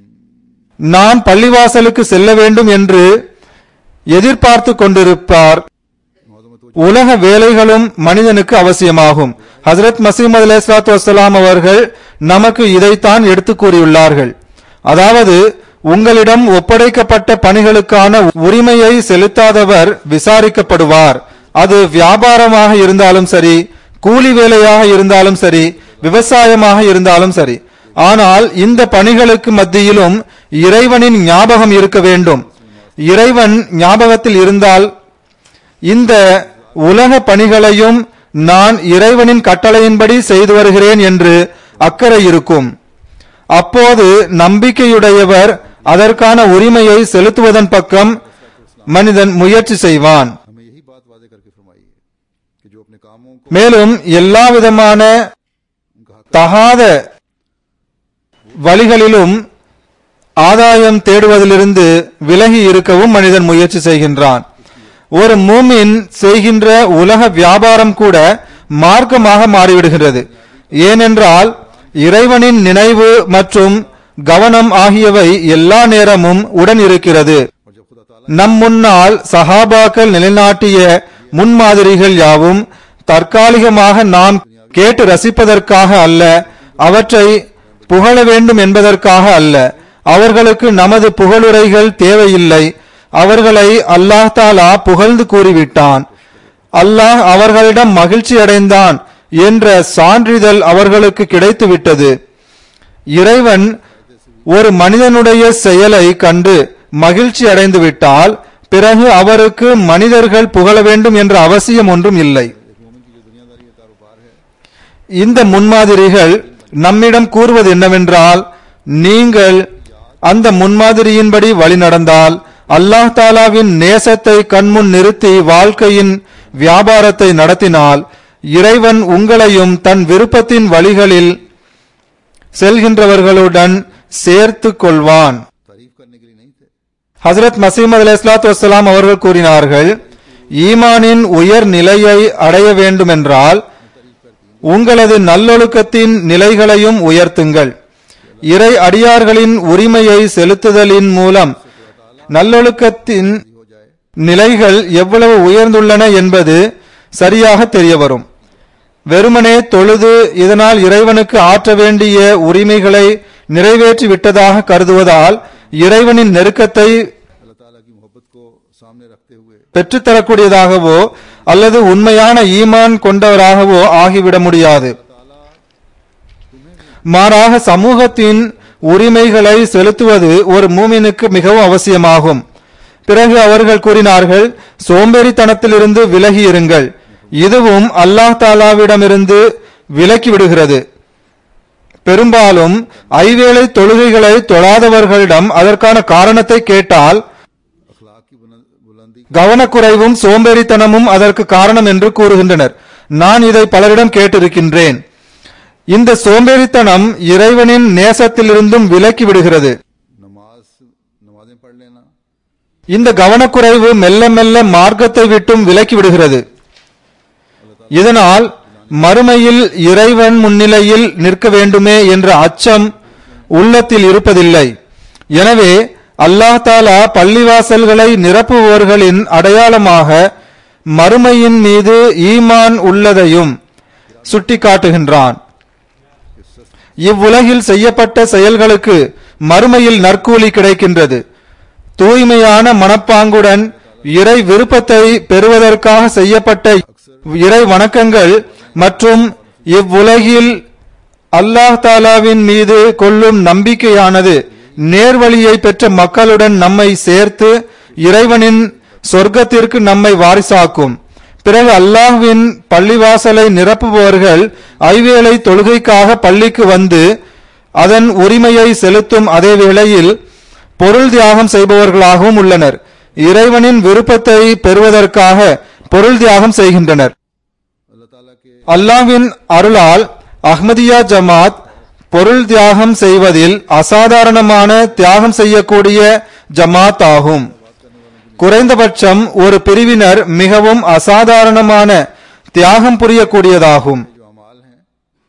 நான் பள்ளிவாசலுக்கு செல்ல வேண்டும் என்று எதிர்பார்த்து கொண்டிருப்பார் உலக வேலைகளும் மனிதனுக்கு அவசியமாகும் ஹசரத் மசீமது அலைஹிஸ்ஸலாத்து வஸ்ஸலாம் அவர்கள் நமக்கு இதைத்தான் எடுத்து கூறியுள்ளார்கள் அதாவது உங்களிடம் ஒப்படைக்கப்பட்ட பணிகளுக்கான உரிமையை செலுத்தாதவர் விசாரிக்கப்படுவார் அது வியாபாரமாக இருந்தாலும் சரி கூலி வேலையாக இருந்தாலும் சரி விவசாயமாக இருந்தாலும் சரி ஆனால் இந்த பணிகளுக்கு மத்தியிலும் இறைவனின் ஞாபகம் இருக்க வேண்டும் இறைவன் ஞாபகத்தில் இருந்தால் இந்த உலக பணிகளையும் நான் இறைவனின் கட்டளையின்படி செய்து வருகிறேன் என்று அக்கறை இருக்கும் அப்போது நம்பிக்கையுடையவர் அதற்கான உரிமையை செலுத்துவதன் பக்கம் மனிதன் முயற்சி செய்வான் हमें यही बात वादे करके फरमाई है कि जो अपने कामों को மேலும் எல்லா விதமான தகாத வழிகளிலும் ஆதாயம் தேடுவதிலிருந்து விலகி இருக்கவும் மனிதன் முயற்சி செய்கின்றான் ஒரு மூமின் செய்கின்ற உலக வியாபாரம் கூட மார்க்கமாக மாறிவிடுகிறது ஏனென்றால் இறைவனின் நினைவு மற்றும் கவனம் ஆகியவை எல்லா நேரமும் உடன் இருக்கிறது और जब खुदा ताला நம் முன்னால் சஹாபாக்கள் நிலைநாட்டிய முன்மாதிரிகள் யாவும் தற்காலிகமாக நாம் கேட்டு ரசிப்பதற்காக அல்ல அவற்றை புகழ வேண்டும் என்பதற்காக அல்ல அவர்களுக்கு நமது புகழுரைகள் தேவையில்லை அவர்களை அல்லாஹ் தாலா புகழ்ந்து கூறிவிட்டான் அல்லாஹ் அவர்களிடம் மகிழ்ச்சி அடைந்தான் என்ற சான்றிதழ் அவர்களுக்கு கிடைத்துவிட்டது இறைவன் ஒரு மனிதனுடைய செயலை கண்டு மகிழ்ச்சி அடைந்து விட்டால் பிறகு அவருக்கு மனிதர்கள் புகழ வேண்டும் என்ற அவசியம் ஒன்றும் இல்லை இந்த முன்மாதிரிகள் நம்மிடம் கூறுவது என்னவென்றால் நீங்கள் அந்த முன்மாதிரியின்படி வழி நடந்தால் அல்லாஹ் தாலாவின் நேசத்தை கண்முன் நிறுத்தி வாழ்க்கையின் வியாபாரத்தை நடத்தினால் இறைவன் உங்களையும் தன் விருப்பத்தின் வழிகளில் செல்கின்றவர்களுடன் சேர்த்து கொள்வான் तारीफ करने के लिए नहीं थे ஹசரத் மசீமது அலைஹிஸ்ஸலாத்து வஸ்ஸலாம் அவர்கள் கூறினார்கள் ஈமானின் உயர் நிலையை அடைய வேண்டுமென்றால் உங்களது நல்லொழுக்கத்தின் நிலைகளையும் உயர்த்துங்கள் இறை அடியார்களின் உரிமையை செலுத்துதலின் மூலம் நல்லொழுக்கத்தின் நிலைகள் எவ்வளவு உயர்ந்துள்ளன என்பது சரியாக தெரிய வரும் வெறுமனே தொழுது இதனால் இறைவனுக்கு ஆற்ற வேண்டிய உரிமைகளை நிறைவேற்றி விட்டதாக கருதுவதால் இறைவனின் நெருக்கத்தை अल्लाह ताला की मोहब्बत को सामने रखते हुए பெற்றுத்தரக்கூடியதாகவோ அல்லது உண்மையான ஈமான் கொண்டவராகவோ ஆகிவிட முடியாது மாறாக சமூகத்தின் உரிமைகளை செலுத்துவது ஒரு மூமினுக்கு மிகவும் அவசியமாகும் பிறகு அவர்கள் கூறினார்கள் சோம்பேறித்தனத்திலிருந்து விலகி இருங்கள் இதுவும் அல்லாஹ் தாலாவிடமிருந்து விலக்கி விடுகிறது பெரும்பாலும் ஐவேளை தொழுகைகளை தொழாதவர்களிடம் அதற்கான காரணத்தை கேட்டால் अखलाक की बुलंद- बुलंदी கவனக்குறைவும் சோம்பேறித்தனமும் அதற்கு காரணம் என்று கூறுகின்றனர் நான் இதை பலரிடம் கேட்டிருக்கின்றேன் இந்த சோம்பேறித்தனம் இறைவனின் நேசத்திலிருந்தும் விலக்கி விடுகிறது नमाज नमाजें पढ़ लेना இந்த கவனக்குறைவு மெல்ல மெல்ல மார்க்கத்தை விட்டும் விலக்கி விடுகிறது இதனால் மறுமையில் இறைவன் முன்னிலையில் நிற்க வேண்டுமே என்ற அச்சம் உள்ளத்தில் இருப்பதில்லை எனவே அல்லாஹ் தாலா பள்ளிவாசல்களை நிரப்புபவர்களின் அடையாளமாக மறுமையின் மீது ஈமான் உள்ளதையும் சுட்டிக்காட்டுகின்றான் இவ்வுலகில் செய்யப்பட்ட செயல்களுக்கு மறுமையில் நற்கூலி கிடைக்கின்றது தூய்மையான மனப்பாங்குடன் இறை விருப்பத்தை பெறுவதற்காக செய்யப்பட்ட இறை வணக்கங்கள் மற்றும் இவ்வுலகில் அல்லாஹ் தாலாவின் மீது கொள்ளும் நம்பிக்கையானது நேர்வழியை பெற்ற மக்களுடன் நம்மை சேர்த்து இறைவனின் சொர்க்கத்திற்கு நம்மை வாரிசாக்கும் பிறகு அல்லாஹ்வின் பள்ளிவாசலை நிரப்புபவர்கள் ஐவேளை தொழுகைக்காக பள்ளிக்கு வந்து அதன் உரிமையை செலுத்தும் அதே வேளையில் பொருள் தியாகம் செய்பவர்களாகவும் உள்ளனர் இறைவனின் விருப்பத்தை பெறுவதற்காக பொருள் தியாகம் செய்கின்றனர் अल्लाह ताला के அல்லாஹ்வின் அருளால் அஹ்மதியா ஜமாத் பொருள் தியாகம் செய்வதில் அசாதாரணமான தியாகம் செய்யக்கூடிய ஜமாத் ஆகும் குறைந்தபட்சம் ஒரு பிரிவினர் மிகவும் அசாதாரணமான தியாகம் புரியக்கூடியதாகும் जो अमाल हैं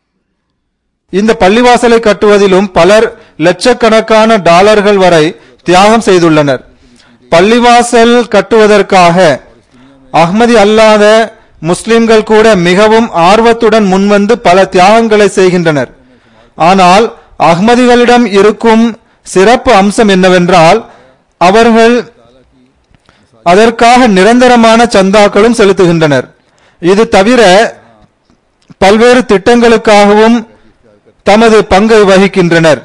இந்த பள்ளிவாசலை கட்டுவதிலும் பலர் லட்சக்கணக்கான டாலர்கள் வரை தியாகம் செய்துள்ளனர் பள்ளிவாசல் கட்டுவதற்காக அஹ்மதி அல்லாத முஸ்லிம்கள் கூட மிகவும் ஆர்வத்துடன் முன்வந்து பல தியாகங்களை செய்கின்றனர் ஆனால் அஹ்மதிகளிடம் இருக்கும் சிறப்பு அம்சம் என்னவென்றால் அவர்கள் அதற்காக நிரந்தரமான சந்தாக்களும் செலுத்துகின்றனர் இது தவிர பல்வேறு திட்டங்களுக்காகவும் தமது பங்கை வகிக்கின்றனர்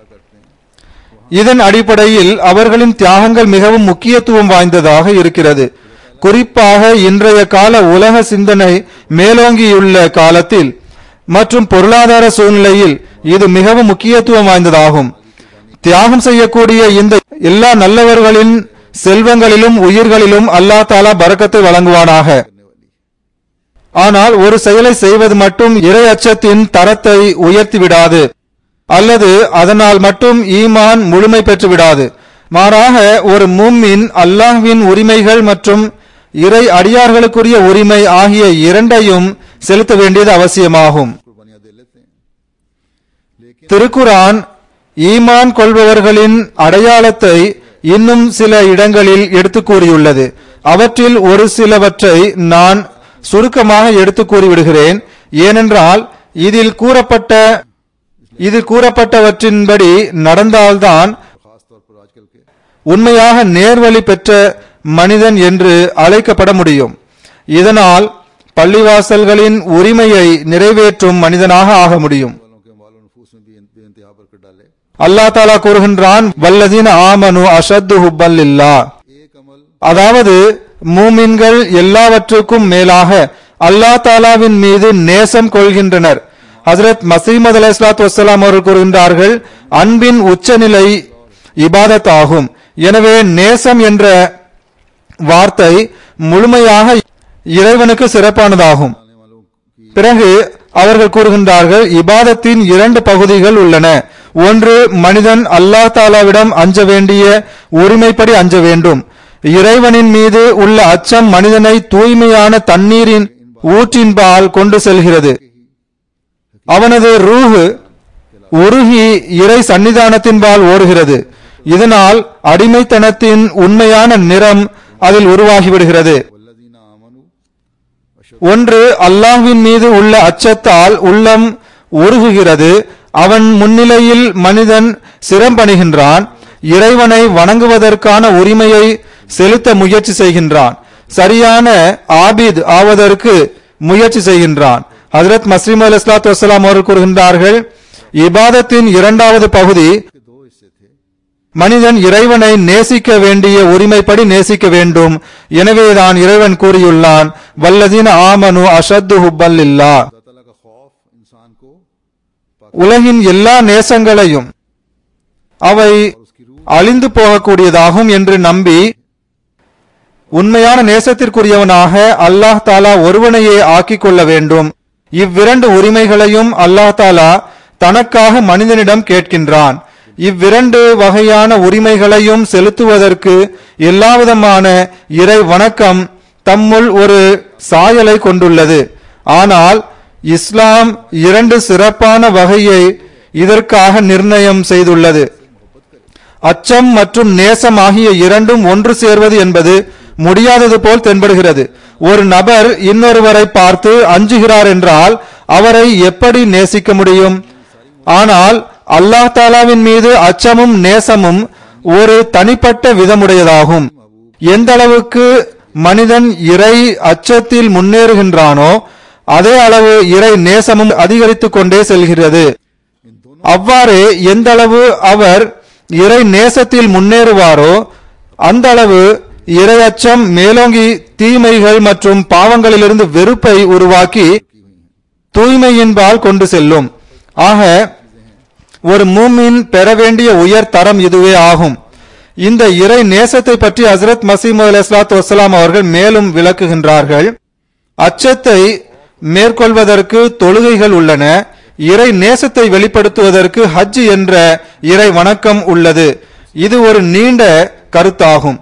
இதன் அடிப்படையில் அவர்களின் தியாகங்கள் மிகவும் முக்கியத்துவம் வாய்ந்ததாக இருக்கிறது குறிப்பாக இன்றைய கால உலக சிந்தனை மேலோங்கியுள்ள காலத்தில் மற்றும் பொருளாதார சூழ்நிலையில் இது மிகவும் முக்கியத்துவம் வாய்ந்ததாகும் தியாகம் செய்யக்கூடிய இந்த எல்லா நல்லவர்களின் செல்வங்களிலும் உயிர்களிலும் அல்லாஹ் தாலா பரக்கத்தை வழங்குவானாக ஆனால் ஒரு செயலை செய்வது மட்டும் இறை அச்சத்தின் தரத்தை உயர்த்தி விடாது அல்லது அதனால் மட்டும் ஈமான் முழுமை பெற்று விடாது மாறாக ஒரு மூமின் அல்லாஹ்வின் உரிமைகள் மற்றும் இறை அடியார்களுக்குரிய உரிமை ஆகிய இரண்டையும் செலுத்த வேண்டியது அவசியமாகும் कुर्बानियां दे लेते हैं திருக்குரான் ஈமான் கொள்பவர்களின் அடையாளத்தை இன்னும் சில இடங்களில் எடுத்து கூறியுள்ளது அவற்றில் ஒரு சிலவற்றை நான் சுருக்கமாக எடுத்து கூறிவிடுகிறேன் ஏனென்றால் இதில் கூறப்பட்ட இதில் கூறப்பட்டவற்றின்படி நடந்தால்தான் खास तौर पर आजकल के உண்மையாக நேர்வழி பெற்ற மனிதன் என்று அழைக்கப்பட முடியும் இதனால் பள்ளிவாசல்களின் உரிமையை நிறைவேற்றும் மனிதனாக ஆக முடியும் वालों के माल और नफूस में भी बे इंतहा बरकत डाले அல்லாஹ் தாலா கூறுகின்றான் வல்லதீன ஆமனு அஷத்து ஹுப்பல்லில்லா एक अमल அதாவது மூமின்கள் எல்லாவற்றுக்கும் மேலாக அல்லாஹ் தாலாவின் மீது நேசம் கொள்கின்றனர் ஹசரத் மசீமது அலை இஸ்லாத்து வசலாம் அவர்கள் கூறுகின்றார்கள் அன்பின் உச்சநிலை இபாதத் ஆகும் எனவே நேசம் என்ற வார்த்தை முழுமையாக இறைவனுக்கு சிறப்பானதாகும் பிறகு அவர்கள் கூறுகின்றார்கள் இபாதத்தின் இரண்டு பகுதிகள் உள்ளன ஒன்று மனிதன் அல்லாஹ் தாலாவிடம் அஞ்ச வேண்டிய உரிமைப்படி அஞ்ச வேண்டும் இறைவனின் மீது உள்ள அச்சம் மனிதனை தூய்மையான தண்ணீரின் ஊற்றின்பால் கொண்டு செல்கிறது அவனது ரூஹு உருகி இறை சன்னிதானத்தின்பால் ஓடுகிறது இதனால் அடிமைத்தனத்தின் உண்மையான நிறம் அதில் உருவாகிவிடுகிறது ஒன்று அல்லாஹ்வின் மீது உள்ள அச்சத்தால் உள்ளம் உருகுகிறது அவன் முன்னிலையில் மனிதன் சிரம்பணிகின்றான் இறைவனை வணங்குவதற்கான உரிமையை செலுத்த முயற்சி செய்கின்றான் சரியான ஆபித் ஆவதற்கு முயற்சி செய்கின்றான் ஹஜரத் மஸ்லிம் அலி இஸ்லாத்து வசலாம் அவர்கள் கூறுகின்றார்கள் இபாதத்தின் இரண்டாவது பகுதி மனிதன் இறைவனை நேசிக்க வேண்டிய உரிமைப்படி நேசிக்க வேண்டும் எனவேதான் இறைவன் கூறியுள்ளான் வல்லதீன ஆமனு அஷத்து ஹுப்பல்லில்லா ताला का खौफ इंसान को உலகின் எல்லா நேசங்களையும் அவை அழிந்து போகக்கூடியதாகும் என்று நம்பி உண்மையான நேசத்திற்குரியவனாக அல்லாஹ் தாலா ஒருவனையே ஆக்கிக் கொள்ள வேண்டும் இவ்விரண்டு உரிமைகளையும் அல்லாஹ் தாலா தனக்காக மனிதனிடம் கேட்கின்றான் இவ்விரண்டு வகையான உரிமைகளையும் செலுத்துவதற்கு எல்லாவிதமான இறை வணக்கம் தம்முள் ஒரு சாயலை கொண்டுள்ளது ஆனால் இஸ்லாம் இரண்டு சிறப்பான வகையை இதற்காக நிர்ணயம் செய்துள்ளது அச்சம் மற்றும் நேசம் ஆகிய இரண்டும் ஒன்று சேர்வது என்பது முடியாதது போல் தென்படுகிறது ஒரு நபர் இன்னொருவரை பார்த்து அஞ்சுகிறார் என்றால் அவரை எப்படி நேசிக்க முடியும் ஆனால் அல்லாஹ் தாலாவின் மீது அச்சமும் நேசமும் ஒரு தனிப்பட்ட விதமுடையதாகும் எந்த அளவுக்கு மனிதன் இறை அச்சத்தில் முன்னேறுகின்றானோ அதே அளவு இறை நேசமும் அதிகரித்துக் கொண்டே செல்கிறது அவ்வாறே எந்த அளவு அவர் இறை நேசத்தில் முன்னேறுவாரோ அந்த அளவு இறை அச்சம் மேலோங்கி தீமைகள் மற்றும் பாவங்களிலிருந்து வெறுப்பை உருவாக்கி தூய்மையின்பால் கொண்டு செல்லும் ஆக ஒரு மூமின் பெற வேண்டிய உயர் தரம் இதுவே ஆகும் இந்த இறை நேசத்தை பற்றி ஹசரத் மசீமது அலி இஸ்லாத்து வசலாம் அவர்கள் மேலும் விளக்குகின்றார்கள் அச்சத்தை மேற்கொள்வதற்கு தொழுகைகள் உள்ளன இறை நேசத்தை வெளிப்படுத்துவதற்கு ஹஜ் என்ற இறை வணக்கம் உள்ளது இது ஒரு நீண்ட கருத்தாகும்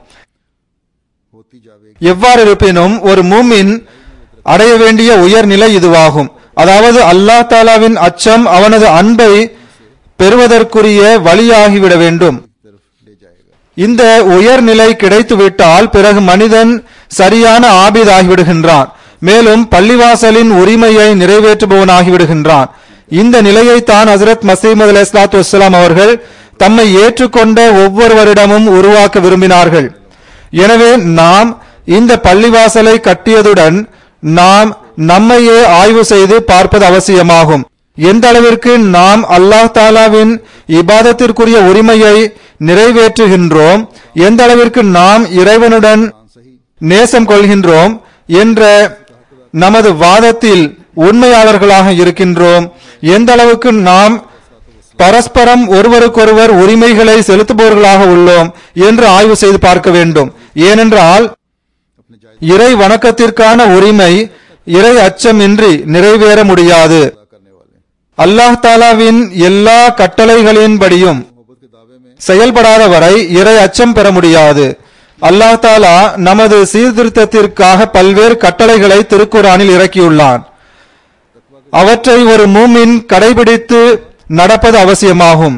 होती जावेगी எவ்வாறு இருப்பினும் ஒரு மூமின் அடைய வேண்டிய உயர்நிலை இதுவாகும் அதாவது அல்லாஹ் தாலாவின் அச்சம் அவனது அன்பை பெறுவதற்குரிய வழியாகிவிட வேண்டும் तरफ ले जाएगा இந்த உயர்நிலை கிடைத்துவிட்டால் பிறகு மனிதன் சரியான ஆபித் ஆகிவிடுகின்றான் மேலும் பள்ளிவாசலின் உரிமையை நிறைவேற்றுபவனாகிவிடுகின்றான் இந்த நிலையைத்தான் ஹசரத் மசீமது அலி இஸ்லாத்து வஸ்லாம் அவர்கள் தம்மை ஏற்றுக்கொண்ட ஒவ்வொருவரிடமும் உருவாக்க விரும்பினார்கள் எனவே நாம் இந்த பள்ளிவாசலை கட்டியதுடன் நாம் நம்மையே ஆய்வு செய்து பார்ப்பது அவசியமாகும் எந்த அளவிற்கு நாம் அல்லாஹ் தாலாவின் இபாதத்திற்குரிய உரிமையை நிறைவேற்றுகின்றோம் எந்த அளவிற்கு நாம் இறைவனுடன் நேசம் கொள்கின்றோம் என்ற நமது வாதத்தில் உண்மையாளர்களாக இருக்கின்றோம் எந்த அளவுக்கு நாம் பரஸ்பரம் ஒருவருக்கொருவர் உரிமைகளை செலுத்துபவர்களாக உள்ளோம் என்று ஆய்வு செய்து பார்க்க வேண்டும் ஏனென்றால் अपने जायज இறை வணக்கத்திற்கான உரிமை இறை அச்சமின்றி நிறைவேற முடியாது अदा करने वाले அல்லாஹ் தாலாவின் எல்லா கட்டளைகளின்படியும் मोहब्बत के दावे में செயல்படாத வரை இறை அச்சம் பெற முடியாது அல்லாஹ் தாலா நமது சீர்திருத்தத்திற்காக பல்வேறு கட்டளைகளை திருக்குரானில் இறக்கியுள்ளான் அவற்றை ஒரு மூமின் கடைபிடித்து நடப்பது அவசியமாகும்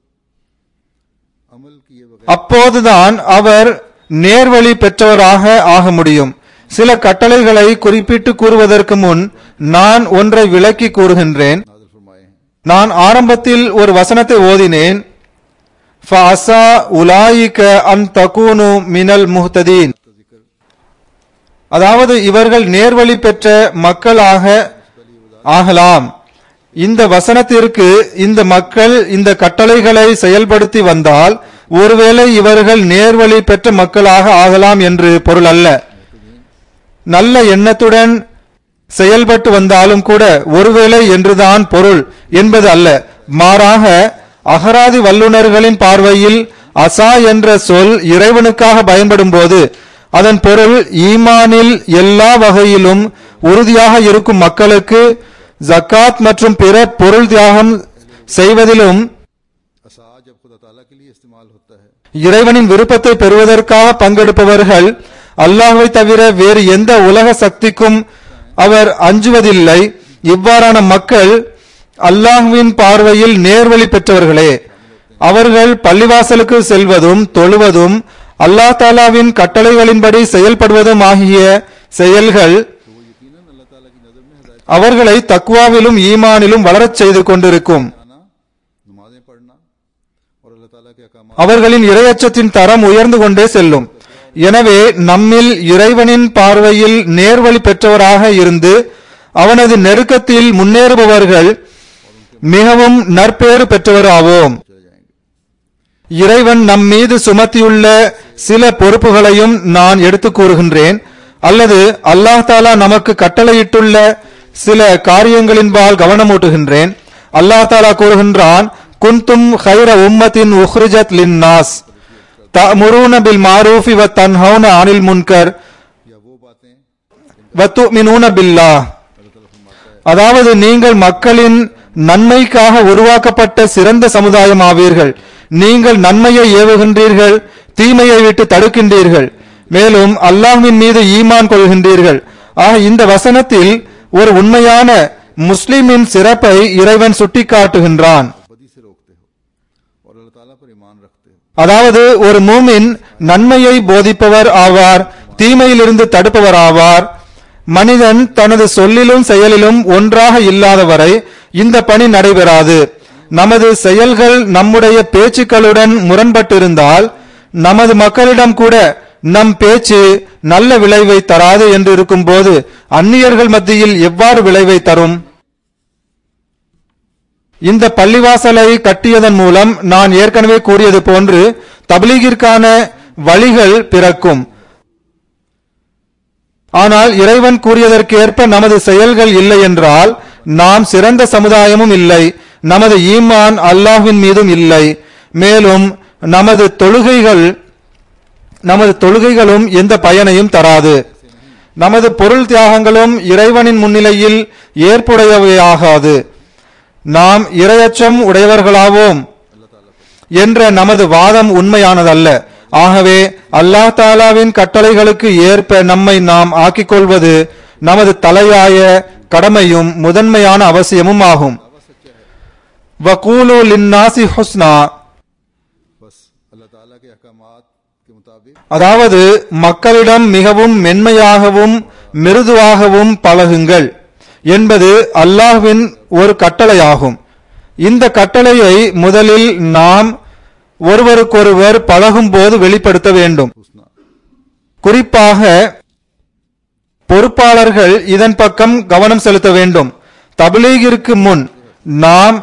अमल किए बगैर அப்போதுதான் அவர் நேர்வழி பெற்றவராக ஆக முடியும் சில கட்டளைகளை குறிப்பிட்டு கூறுவதற்கு முன் நான் ஒன்றை விளக்கி கூறுகின்றேன் नाजिल फरमाए हैं நான் ஆரம்பத்தில் ஒரு வசனத்தை ஓதினேன் ஃபஅஸா உலாயிக அன் தகூனு மினல் முஹ்ததீன் அதாவது இவர்கள் நேர்வழி பெற்ற மக்களாக ஆகலாம் இந்த வசனத்திற்கு இந்த மக்கள் இந்த கட்டளைகளை செயல்படுத்தி வந்தால் ஒருவேளை இவர்கள் நேர்வழி பெற்ற மக்களாக ஆகலாம் என்று பொருள் அல்ல நல்ல எண்ணத்துடன் செயல்பட்டு வந்தாலும் கூட ஒருவேளை என்றுதான் பொருள் என்பது அல்ல மாறாக அகராதி வல்லுநர்களின் பார்வையில் அசா என்ற சொல் இறைவனுக்காக பயன்படும் போது அதன் பொருள் ஈமானில் எல்லா வகையிலும் உறுதியாக இருக்கும் மக்களுக்கு ஜக்காத் மற்றும் பிற பொருள் தியாகம் செய்வதிலும் असा जब खुदा ताला के लिए इस्तेमाल होता है இறைவனின் விருப்பத்தை பெறுவதற்காக பங்கெடுப்பவர்கள் அல்லாஹ்வை தவிர வேறு எந்த உலக சக்திக்கும் அவர் அஞ்சுவதில்லை இவ்வாறான மக்கள் அல்லாஹ்வின் பார்வையில் நேர்வழி பெற்றவர்களே அவர்கள் பள்ளிவாசலுக்கு செல்வதும் தொழுவதும் அல்லாஹ் தாலாவின் கட்டளைகளின்படி செயல்படுவதும் ஆகிய செயல்கள் அவர்களை தக்குவாவிலும் ஈமானிலும் வளரச் செய்து கொண்டிருக்கும் आना नमाजें पढ़ना और अल्लाह ताला के अहकाम அவர்களின் இரையச்சத்தின் தரம் உயர்ந்து கொண்டே செல்லும் எனவே நம்மில் இறைவனின் பார்வையில் நேர்வழி பெற்றவராக இருந்து அவனது நெருக்கத்தில் முன்னேறுபவர்கள் மிகவும் நற்பேறு பெற்றவராவோம் இறைவன் நம் மீது சுமத்தியுள்ள சில பொறுப்புகளையும் நான் எடுத்துக் கூறுகின்றேன் அல்லது அல்லாஹ் தாலா நமக்கு கட்டளையிட்டுள்ள சில காரியங்களின்பால் கவனமூட்டுகின்றேன் அல்லாஹ் தாலா கூறுகின்றான் குந்தும் ஹைர உம்மத்தின் உஹ்ரிஜத் லின்னாஸ் தமுரூன பில் மாரூஃபி வ தன்ஹவுன அனில் முன்கர் या वो बातें வ துமினூன பில்லாஹ் அதாவது நீங்கள் மக்களின் நன்மைக்காக உருவாக்கப்பட்ட சிறந்த சமுதாயம் ஆவீர்கள் நீங்கள் நன்மையை ஏவுகின்றீர்கள் தீமையை விட்டு தடுக்கின்றீர்கள் மேலும் அல்லாஹ்வின் மீது ஈமான் கொள்கின்றீர்கள் ஆக இந்த வசனத்தில் ஒரு உண்மையான முஸ்லிமின் சிறப்பை இறைவன் சுட்டிக்காட்டுகின்றான் बदी से रोकते हो और अल्लाह ताला पर ईमान रखते हो அதாவது ஒரு மூமின் நன்மையை போதிப்பவர் ஆவார் தீமையிலிருந்து தடுப்பவர் ஆவார் மனிதன் தனது சொல்லிலும் செயலிலும் ஒன்றாக இல்லாதவரை இந்த பணி நடைபெறாது நமது செயல்கள் நம்முடைய பேச்சுக்களுடன் முரண்பட்டிருந்தால் நமது மக்களிடம் கூட நம் பேச்சு நல்ல விளைவை தராது என்று இருக்கும்போது அந்நியர்கள் மத்தியில் எவ்வாறு விளைவை தரும் இந்த பள்ளிவாசலை கட்டியதன் மூலம் நான் ஏற்கனவே கூறியது போன்று தப்லீகிற்கான வழிகள் பிறக்கும் ஆனால் இறைவன் கூறியதற்கேற்ப நமது செயல்கள் இல்லை என்றால் நாம் சிறந்த சமுதாயமும் இல்லை நமது ஈமான் அல்லாஹ்வின் மீதும் இல்லை மேலும் நமது தொழுகைகள் நமது தொழுகைகளும் எந்த பயனையும் தராது நமது பொருள் தியாகங்களும் இறைவனின் முன்னிலையில் ஏற்புடையவையாகாது நாம் இரையச்சம் உடையவர்களாவோம் என்ற நமது வாதம் உண்மையானதல்ல ஆகவே அல்லாஹ் தாலாவின் கட்டளைகளுக்கு ஏற்ப நம்மை நாம் ஆக்கிக் கொள்வது நமது தலையாய கடமையும் முதன்மையான அவசியமும் ஆகும் வகூலு லின்னாசி ஹுஸ்னா बस अल्लाह ताला के अहकामात के मुताबिक அதாவது மக்களிடம் மிகவும் மென்மையாகவும் மிருதுவாகவும் பழகுங்கள் என்பது அல்லாஹ்வின் ஒரு கட்டளையாகும் இந்த கட்டளையை முதலில் நாம் ஒருவருக்கொருவர் பழகும்போது வெளிப்படுத்த வேண்டும் हुस्ना குறிப்பாக பொறுப்பாளர்கள் இதன் பக்கம் கவனம் செலுத்த வேண்டும் தபிலீகிற்கு முன் நாம்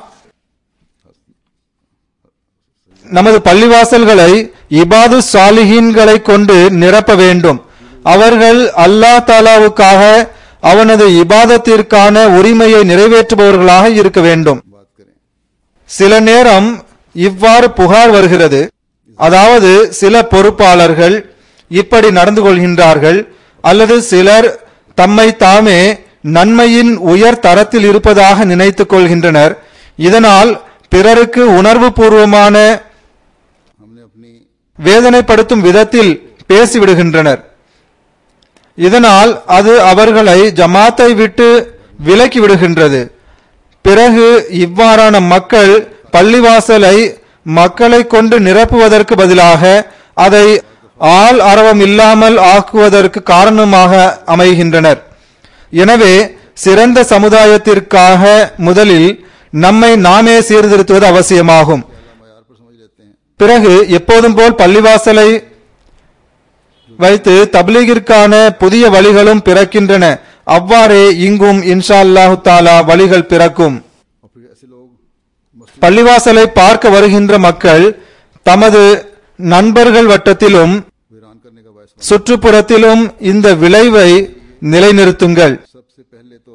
நமது பள்ளிவாசல்களை இபாது சாலிஹீன்களை கொண்டு நிரப்ப வேண்டும் அவர்கள் அல்லாஹ் தாலாவுக்காக அவனது இபாதத்திற்கான உரிமையை நிறைவேற்றுபவர்களாக இருக்க வேண்டும் बात करें சில நேரம் இவ்வாறு புகார் வருகிறது அதாவது சில பொறுப்பாளர்கள் இப்படி நடந்து கொள்கின்றார்கள் அல்லது சிலர் தம்மை தாமே நன்மையின் உயர் தரத்தில் இருப்பதாக நினைத்துக் கொள்கின்றனர் இதனால் பிறருக்கு உணர்வு பூர்வமான हमने अपनी வேதனைப்படுத்தும் விதத்தில் பேசிவிடுகின்றனர் இதனால் அது அவர்களை ஜமாத்தை விட்டு விலக்கி விடுகின்றது பிறகு இவ்வாறான மக்கள் பள்ளிவாசலை மக்களை கொண்டு நிரப்புவதற்கு பதிலாக அதை ஆள் அரவம் இல்லாமல் ஆக்குவதற்கு காரணமாக அமைகின்றனர் எனவே சிறந்த சமுதாயத்திற்காக முதலில் நம்மை நாமே சீர்திருத்துவது அவசியமாகும் मैार पर समझ लेते हैं பிறகு எப்போதும் போல் பள்ளிவாசலை வைத்து தப்லீகிற்கான புதிய வழிகளும் பிறக்கின்றன அவ்வாறே இங்கும் இன்ஷா அல்லாஹு தாலா வழிகள் பிறக்கும் और फिर ऐसे लोग मस्जिद பள்ளிவாசலை பார்க்க வருகின்ற மக்கள் தமது நண்பர்கள் வட்டத்திலும் वीरान करने का बायस சுற்றுப்புறத்திலும் இந்த விளைவை நிலைநிறுத்துங்கள் सबसे पहले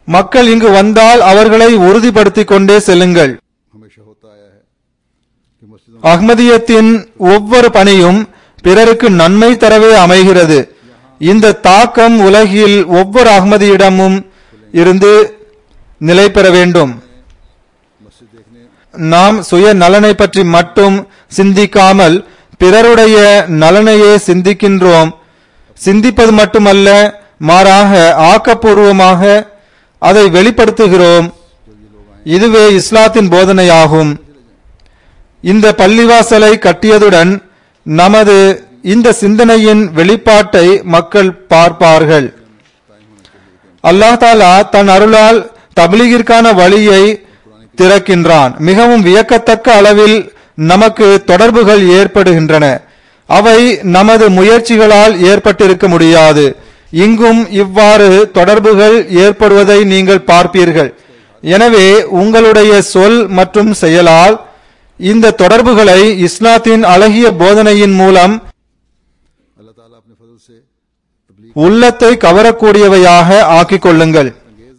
மக்கள் இங்கு வந்தால் அவர்களை உறுதிப்படுத்திக் கொண்டே செல்லுங்கள் हमेशा होता आया है कि मस्जिदों அஹ்மதியத்தின் ஒவ்வொரு பணியும் பிறருக்கு நன்மை தரவே அமைகிறது இந்த தாக்கம் உலகில் ஒவ்வொரு அஹ்மதியிடமும் இருந்து நிலை பெற வேண்டும் मस्जिद देखने நாம் சுய நலனை பற்றி மட்டும் சிந்திக்காமல் பிறருடைய நலனையே சிந்திக்கின்றோம் சிந்திப்பது மட்டுமல்ல மாறாக ஆக்கப்பூர்வமாக அதை வெளிப்படுத்துகிறோம் இதுவே இஸ்லாத்தின் போதனையாகும் இந்த பள்ளிவாசலை கட்டியதுடன் நமது இந்த சிந்தனையின் வெளிப்பாட்டை மக்கள் பார்ப்பார்கள் அல்லாஹ் தாலா தன் அருளால் தப்லீகிற்கான வழியை திறக்கின்றான் மிகவும் வியக்கத்தக்க அளவில் நமக்கு தொடர்புகள் ஏற்படுகின்றன அவை நமது முயற்சிகளால் ஏற்பட்டிருக்க முடியாது இங்கும் இவ்வாறு தொடர்புகள் ஏற்படுவதை நீங்கள் பார்ப்பீர்கள் எனவே உங்களுடைய சொல் மற்றும் செயலால் இந்த தொடர்புகளை இஸ்லாத்தின் அழகிய போதனையின் மூலம் अल्लाह ताला अपने फजल से तबलीग உள்ளத்தை கவரக்கூடியவையாக ஆக்கிக் கொள்ளுங்கள்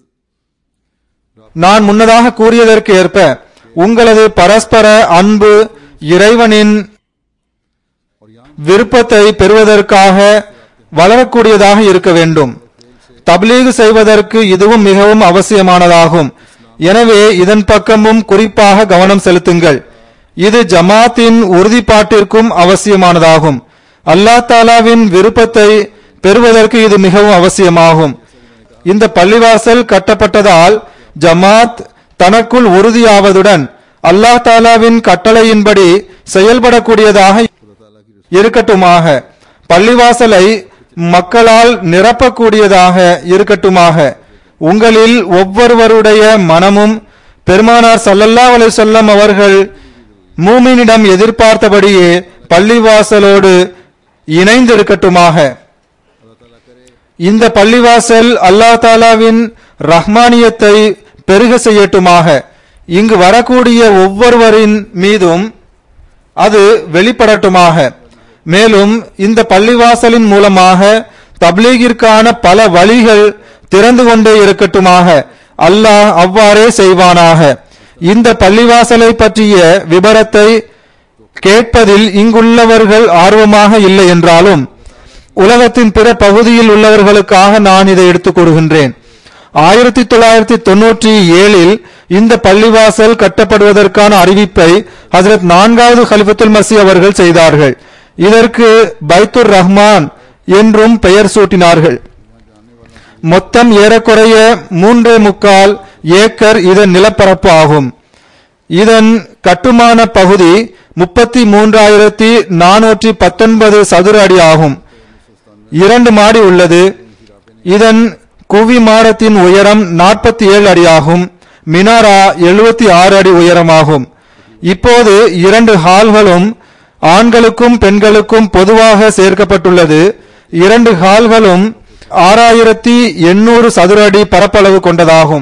நான் முன்னதாக கூறியதற்கு ஏற்ப உங்களது பரஸ்பர அன்பு இறைவனின் விருப்பத்தை பெறுவதற்காக வளரக்கூடியதாக இருக்க வேண்டும் தப்லீகு செய்வதற்கு இதுவும் மிகவும் அவசியமானதாகும் எனவே இதன் பக்கமும் குறிப்பாக கவனம் செலுத்துங்கள் இது ஜமாத்தின் உறுதிப்பாட்டிற்கும் அவசியமானதாகும் அல்லாஹ் தாலாவின் விருப்பத்தை பெறுவதற்கு இது மிகவும் அவசியமாகும் இந்த பள்ளிவாசல் கட்டப்பட்டதால் ஜமாத் தனக்குள் உறுதியாவதுடன் அல்லாஹ் தாலாவின் கட்டளையின்படி செயல்படக்கூடியதாக இருக்கட்டுமாக பள்ளிவாசலை மக்களால் நிரப்பக்கூடியதாக இருக்கட்டுமாக உங்களில் ஒவ்வொருவருடைய மனமும் பெருமானார் ஸல்லல்லாஹு அலைஹி வஸல்லம் அவர்கள் மூமினிடம் எதிர்பார்த்தபடியே பள்ளிவாசலோடு இணைந்திருக்கட்டுமாக இந்த பள்ளிவாசல் அல்லாஹ் தாலாவின் ரஹ்மானியத்தை பெருக செய்யட்டுமாக இங்கு வரக்கூடிய ஒவ்வொருவரின் மீதும் அது வெளிப்படட்டுமாக மேலும் இந்த பள்ளிவாசலின் மூலமாக தப்லீகிற்கான பல வழிகள் திறந்து கொண்டே இருக்கட்டுமாக அல்லாஹ் அவ்வாறே செய்வானாக இந்த பள்ளிவாசலை பற்றிய விபரத்தை கேட்பதில் இங்குள்ளவர்கள் ஆர்வமாக இல்லை என்றாலும் உலகத்தின் பிற பகுதியில் உள்ளவர்களுக்காக நான் இதை எடுத்துக் கூறுகின்றேன் ஆயிரத்தி தொள்ளாயிரத்தி தொன்னூற்றி ஏழில் இந்த பள்ளிவாசல் கட்டப்படுவதற்கான அறிவிப்பை ஹசரத் நான்காவது ஹலிஃபத்துல் மசி அவர்கள் செய்தார்கள் இதற்கு பைத்துர் ரஹ்மான் என்றும் பெயர் சூட்டினார்கள் மொத்தம் ஏறக்குறைய மூன்றே முக்கால் ஏக்கர் இதன் நிலப்பரப்பு ஆகும் இதன் கட்டுமான பகுதி முப்பத்தி மூன்றாயிரத்தி நானூற்றி பத்தொன்பது சதுர அடி ஆகும் இரண்டு மாடி உள்ளது இதன் குவி மாடத்தின் உயரம் நாற்பத்தி ஏழு அடியாகும் மினாரா எழுபத்தி ஆறு அடி உயரமாகும் இப்போது இரண்டு ஹால்களும் ஆண்களுக்கும் பெண்களுக்கும் பொதுவாக சேர்க்கப்பட்டுள்ளது இரண்டு ஹால்களும் ஆறாயிரத்தி எண்ணூறு சதுர அடி பரப்பளவு கொண்டதாகும்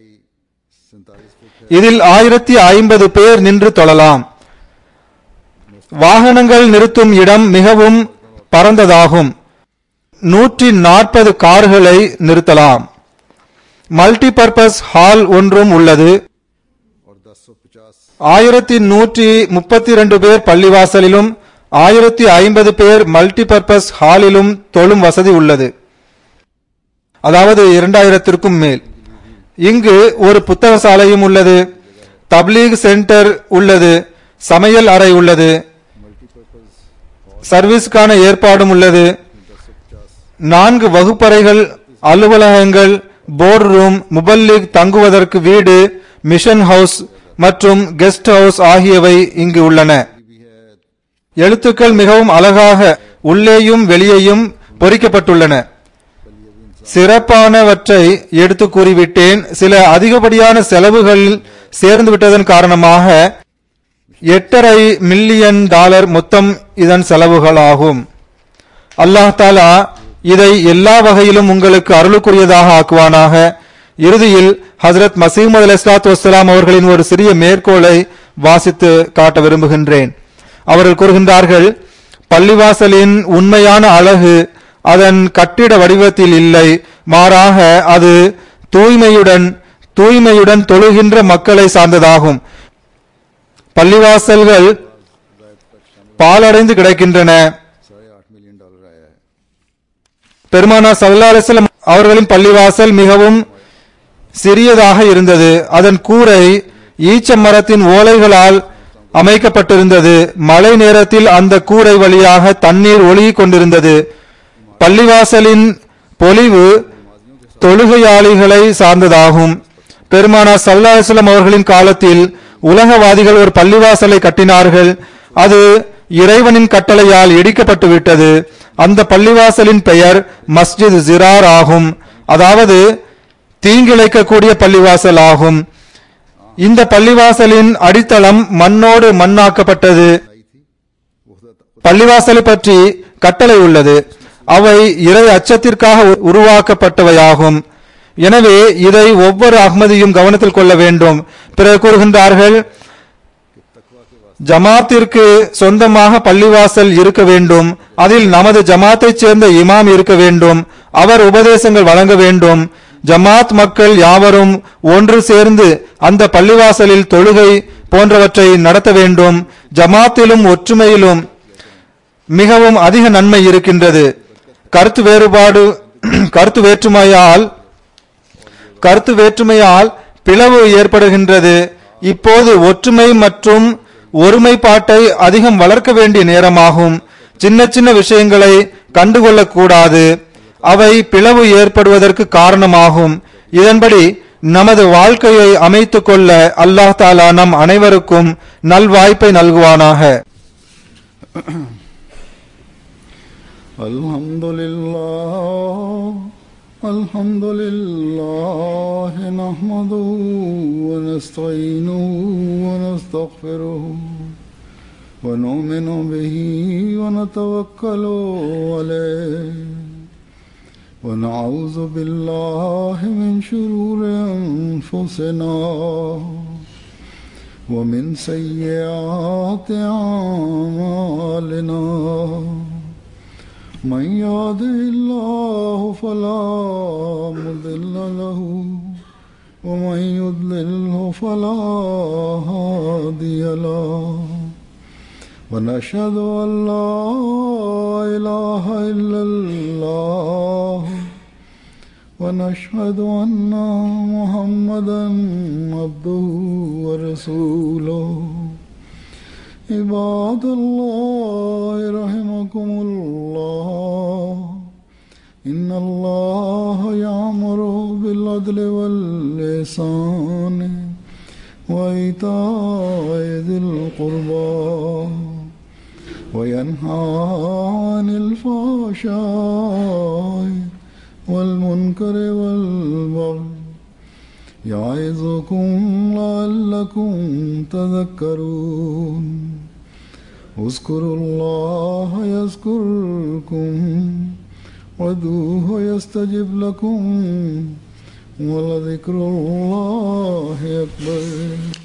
இதில் ஆயிரத்தி ஐம்பது பேர் நின்று தொழலாம் வாகனங்கள் நிறுத்தும் இடம் மிகவும் பரந்ததாகும் நூற்றி நாற்பது கார்களை நிறுத்தலாம் மல்டிபர்பஸ் ஹால் ஒன்றும் உள்ளது और दस सौ पचास ஆயிரத்தி நூற்றி முப்பத்தி ரெண்டு பேர் பள்ளிவாசலிலும் ஆயிரத்தி ஐம்பது பேர் மல்டிபர்பஸ் ஹாலிலும் தொழும் வசதி உள்ளது அதாவது இரண்டாயிரத்திற்கும் மேல் இங்கு ஒரு புத்தக சாலையும் உள்ளது தப்லீக் சென்டர் உள்ளது சமையல் அறை உள்ளது சர்வீஸ்க்கான ஏற்பாடும் உள்ளது நான்கு வகுப்பறைகள் அலுவலகங்கள் போர்டு ரூம் முபல்லிக் தங்குவதற்கு வீடு மிஷன் ஹவுஸ் மற்றும் கெஸ்ட் ஹவுஸ் ஆகியவை இங்கு உள்ளன எழுத்துக்கள் மிகவும் அழகாக உள்ளேயும் வெளியேயும் பொறிக்கப்பட்டுள்ளன சிறப்பானவற்றை எடுத்து கூறிவிட்டேன் சில அதிகப்படியான செலவுகள் சேர்ந்து விட்டதன் காரணமாக எட்டரை மில்லியன் டாலர் மொத்தம் இதன் செலவுகளாகும் அல்லாஹ் தாலா இதை எல்லா வகையிலும் உங்களுக்கு அருளுக்குரியதாக ஆக்குவானாக இறுதியில் ஹசரத் மசீமது அலி இஸ்லாத்து வஸ்லாம் அவர்களின் ஒரு சிறிய மேற்கோளை வாசித்து காட்ட விரும்புகின்றேன் அவர்கள் கூறுகின்றார்கள் பள்ளிவாசலின் உண்மையான அழகு அதன் கட்டிட வடிவத்தில் இல்லை மாறாக அது தூய்மையுடன் தூய்மையுடன் தொழுகின்ற மக்களை சார்ந்ததாகும் பள்ளிவாசல்கள் பாலடைந்து கிடக்கின்றன साढ़े आठ मिलियन डॉलर आया है பெருமானா சல்லா அலிஸ்லாம் அவர்களின் பள்ளிவாசல் மிகவும் சிறியதாக இருந்தது அதன் கூரை ஈச்ச மரத்தின் ஓலைகளால் அமைக்கப்பட்டிருந்தது மழை நேரத்தில் அந்த கூரை வழியாக தண்ணீர் ஒழுகிக் கொண்டிருந்தது பள்ளிவாசலின் பொலிவு தொழுகையாளிகளை சார்ந்ததாகும் பெருமானா சல்லா அலிஸ்லாம் அவர்களின் காலத்தில் உலகவாதிகள் ஒரு பள்ளிவாசலை கட்டினார்கள் அது இறைவனின் கட்டளையால் இடிக்கப்பட்டு விட்டது அந்த பள்ளிவாசலின் பெயர் மஸ்ஜித் ஜிரார் ஆகும் அதாவது தீங்கிழைக்கக்கூடிய பள்ளிவாசல் ஆகும் இந்த பள்ளிவாசலின் அடித்தளம் மண்ணோடு மண்ணாக்கப்பட்டது பள்ளிவாசலை பற்றி கட்டளை உள்ளது அவை இறை அச்சத்திற்காக உ- உருவாக்கப்பட்டவையாகும் எனவே இதை ஒவ்வொரு அகமதியும் கவனத்தில் கொள்ள வேண்டும் பிறகு கூறுகின்றார்கள் ஜமாத்திற்கு சொந்தமாக பள்ளிவாசல் இருக்க வேண்டும் அதில் நமது ஜமாத்தைச் சேர்ந்த இமாம் இருக்க வேண்டும் அவர் உபதேசங்கள் வழங்க வேண்டும் ஜமாத் மக்கள் யாவரும் ஒன்று சேர்ந்து அந்த பள்ளிவாசலில் தொழுகை போன்றவற்றை நடத்த வேண்டும் ஜமாத்திலும் ஒற்றுமையிலும் மிகவும் அதிக நன்மை இருக்கின்றது கருத்து வேறுபாடு கருத்து வேற்றுமையால் கருத்து வேற்றுமையால் பிளவு ஏற்படுகின்றது இப்போது ஒற்றுமை மற்றும் ஒருமைப்பாட்டை அதிகம் வளர்க்க வேண்டிய நேரமாகும் சின்ன சின்ன விஷயங்களை கண்டுகொள்ளக்கூடாது அவை பிளவு ஏற்படுவதற்கு காரணமாகும் இதன்படி நமது வாழ்க்கையை அமைத்துக் கொள்ள அல்லாஹ் தாலா நம் அனைவருக்கும் நல்வாய்ப்பை நல்குவானாக الحمد لله الحمد لله نحمده ونستعينه ونستغفره ونؤمن به ونتوكل عليه ونعوذ بالله من شرور أنفسنا ومن سيئات أعمالنا من يهده الله فلا مضل له ومن يضلله فلا هادي له ونشهد أن لا إله إلا الله ونشهد أن محمدا عبده ورسوله عباد الله رحمكم الله إن الله يأمر بالعدل واللسان وإيتاء ذي القربى وينهى عن الفحشاء والمنكر والبغي يعظكم لعلكم تذكرون اذكروا الله يذكركم وادعوه يستجب لكم ولذكر الله أكبر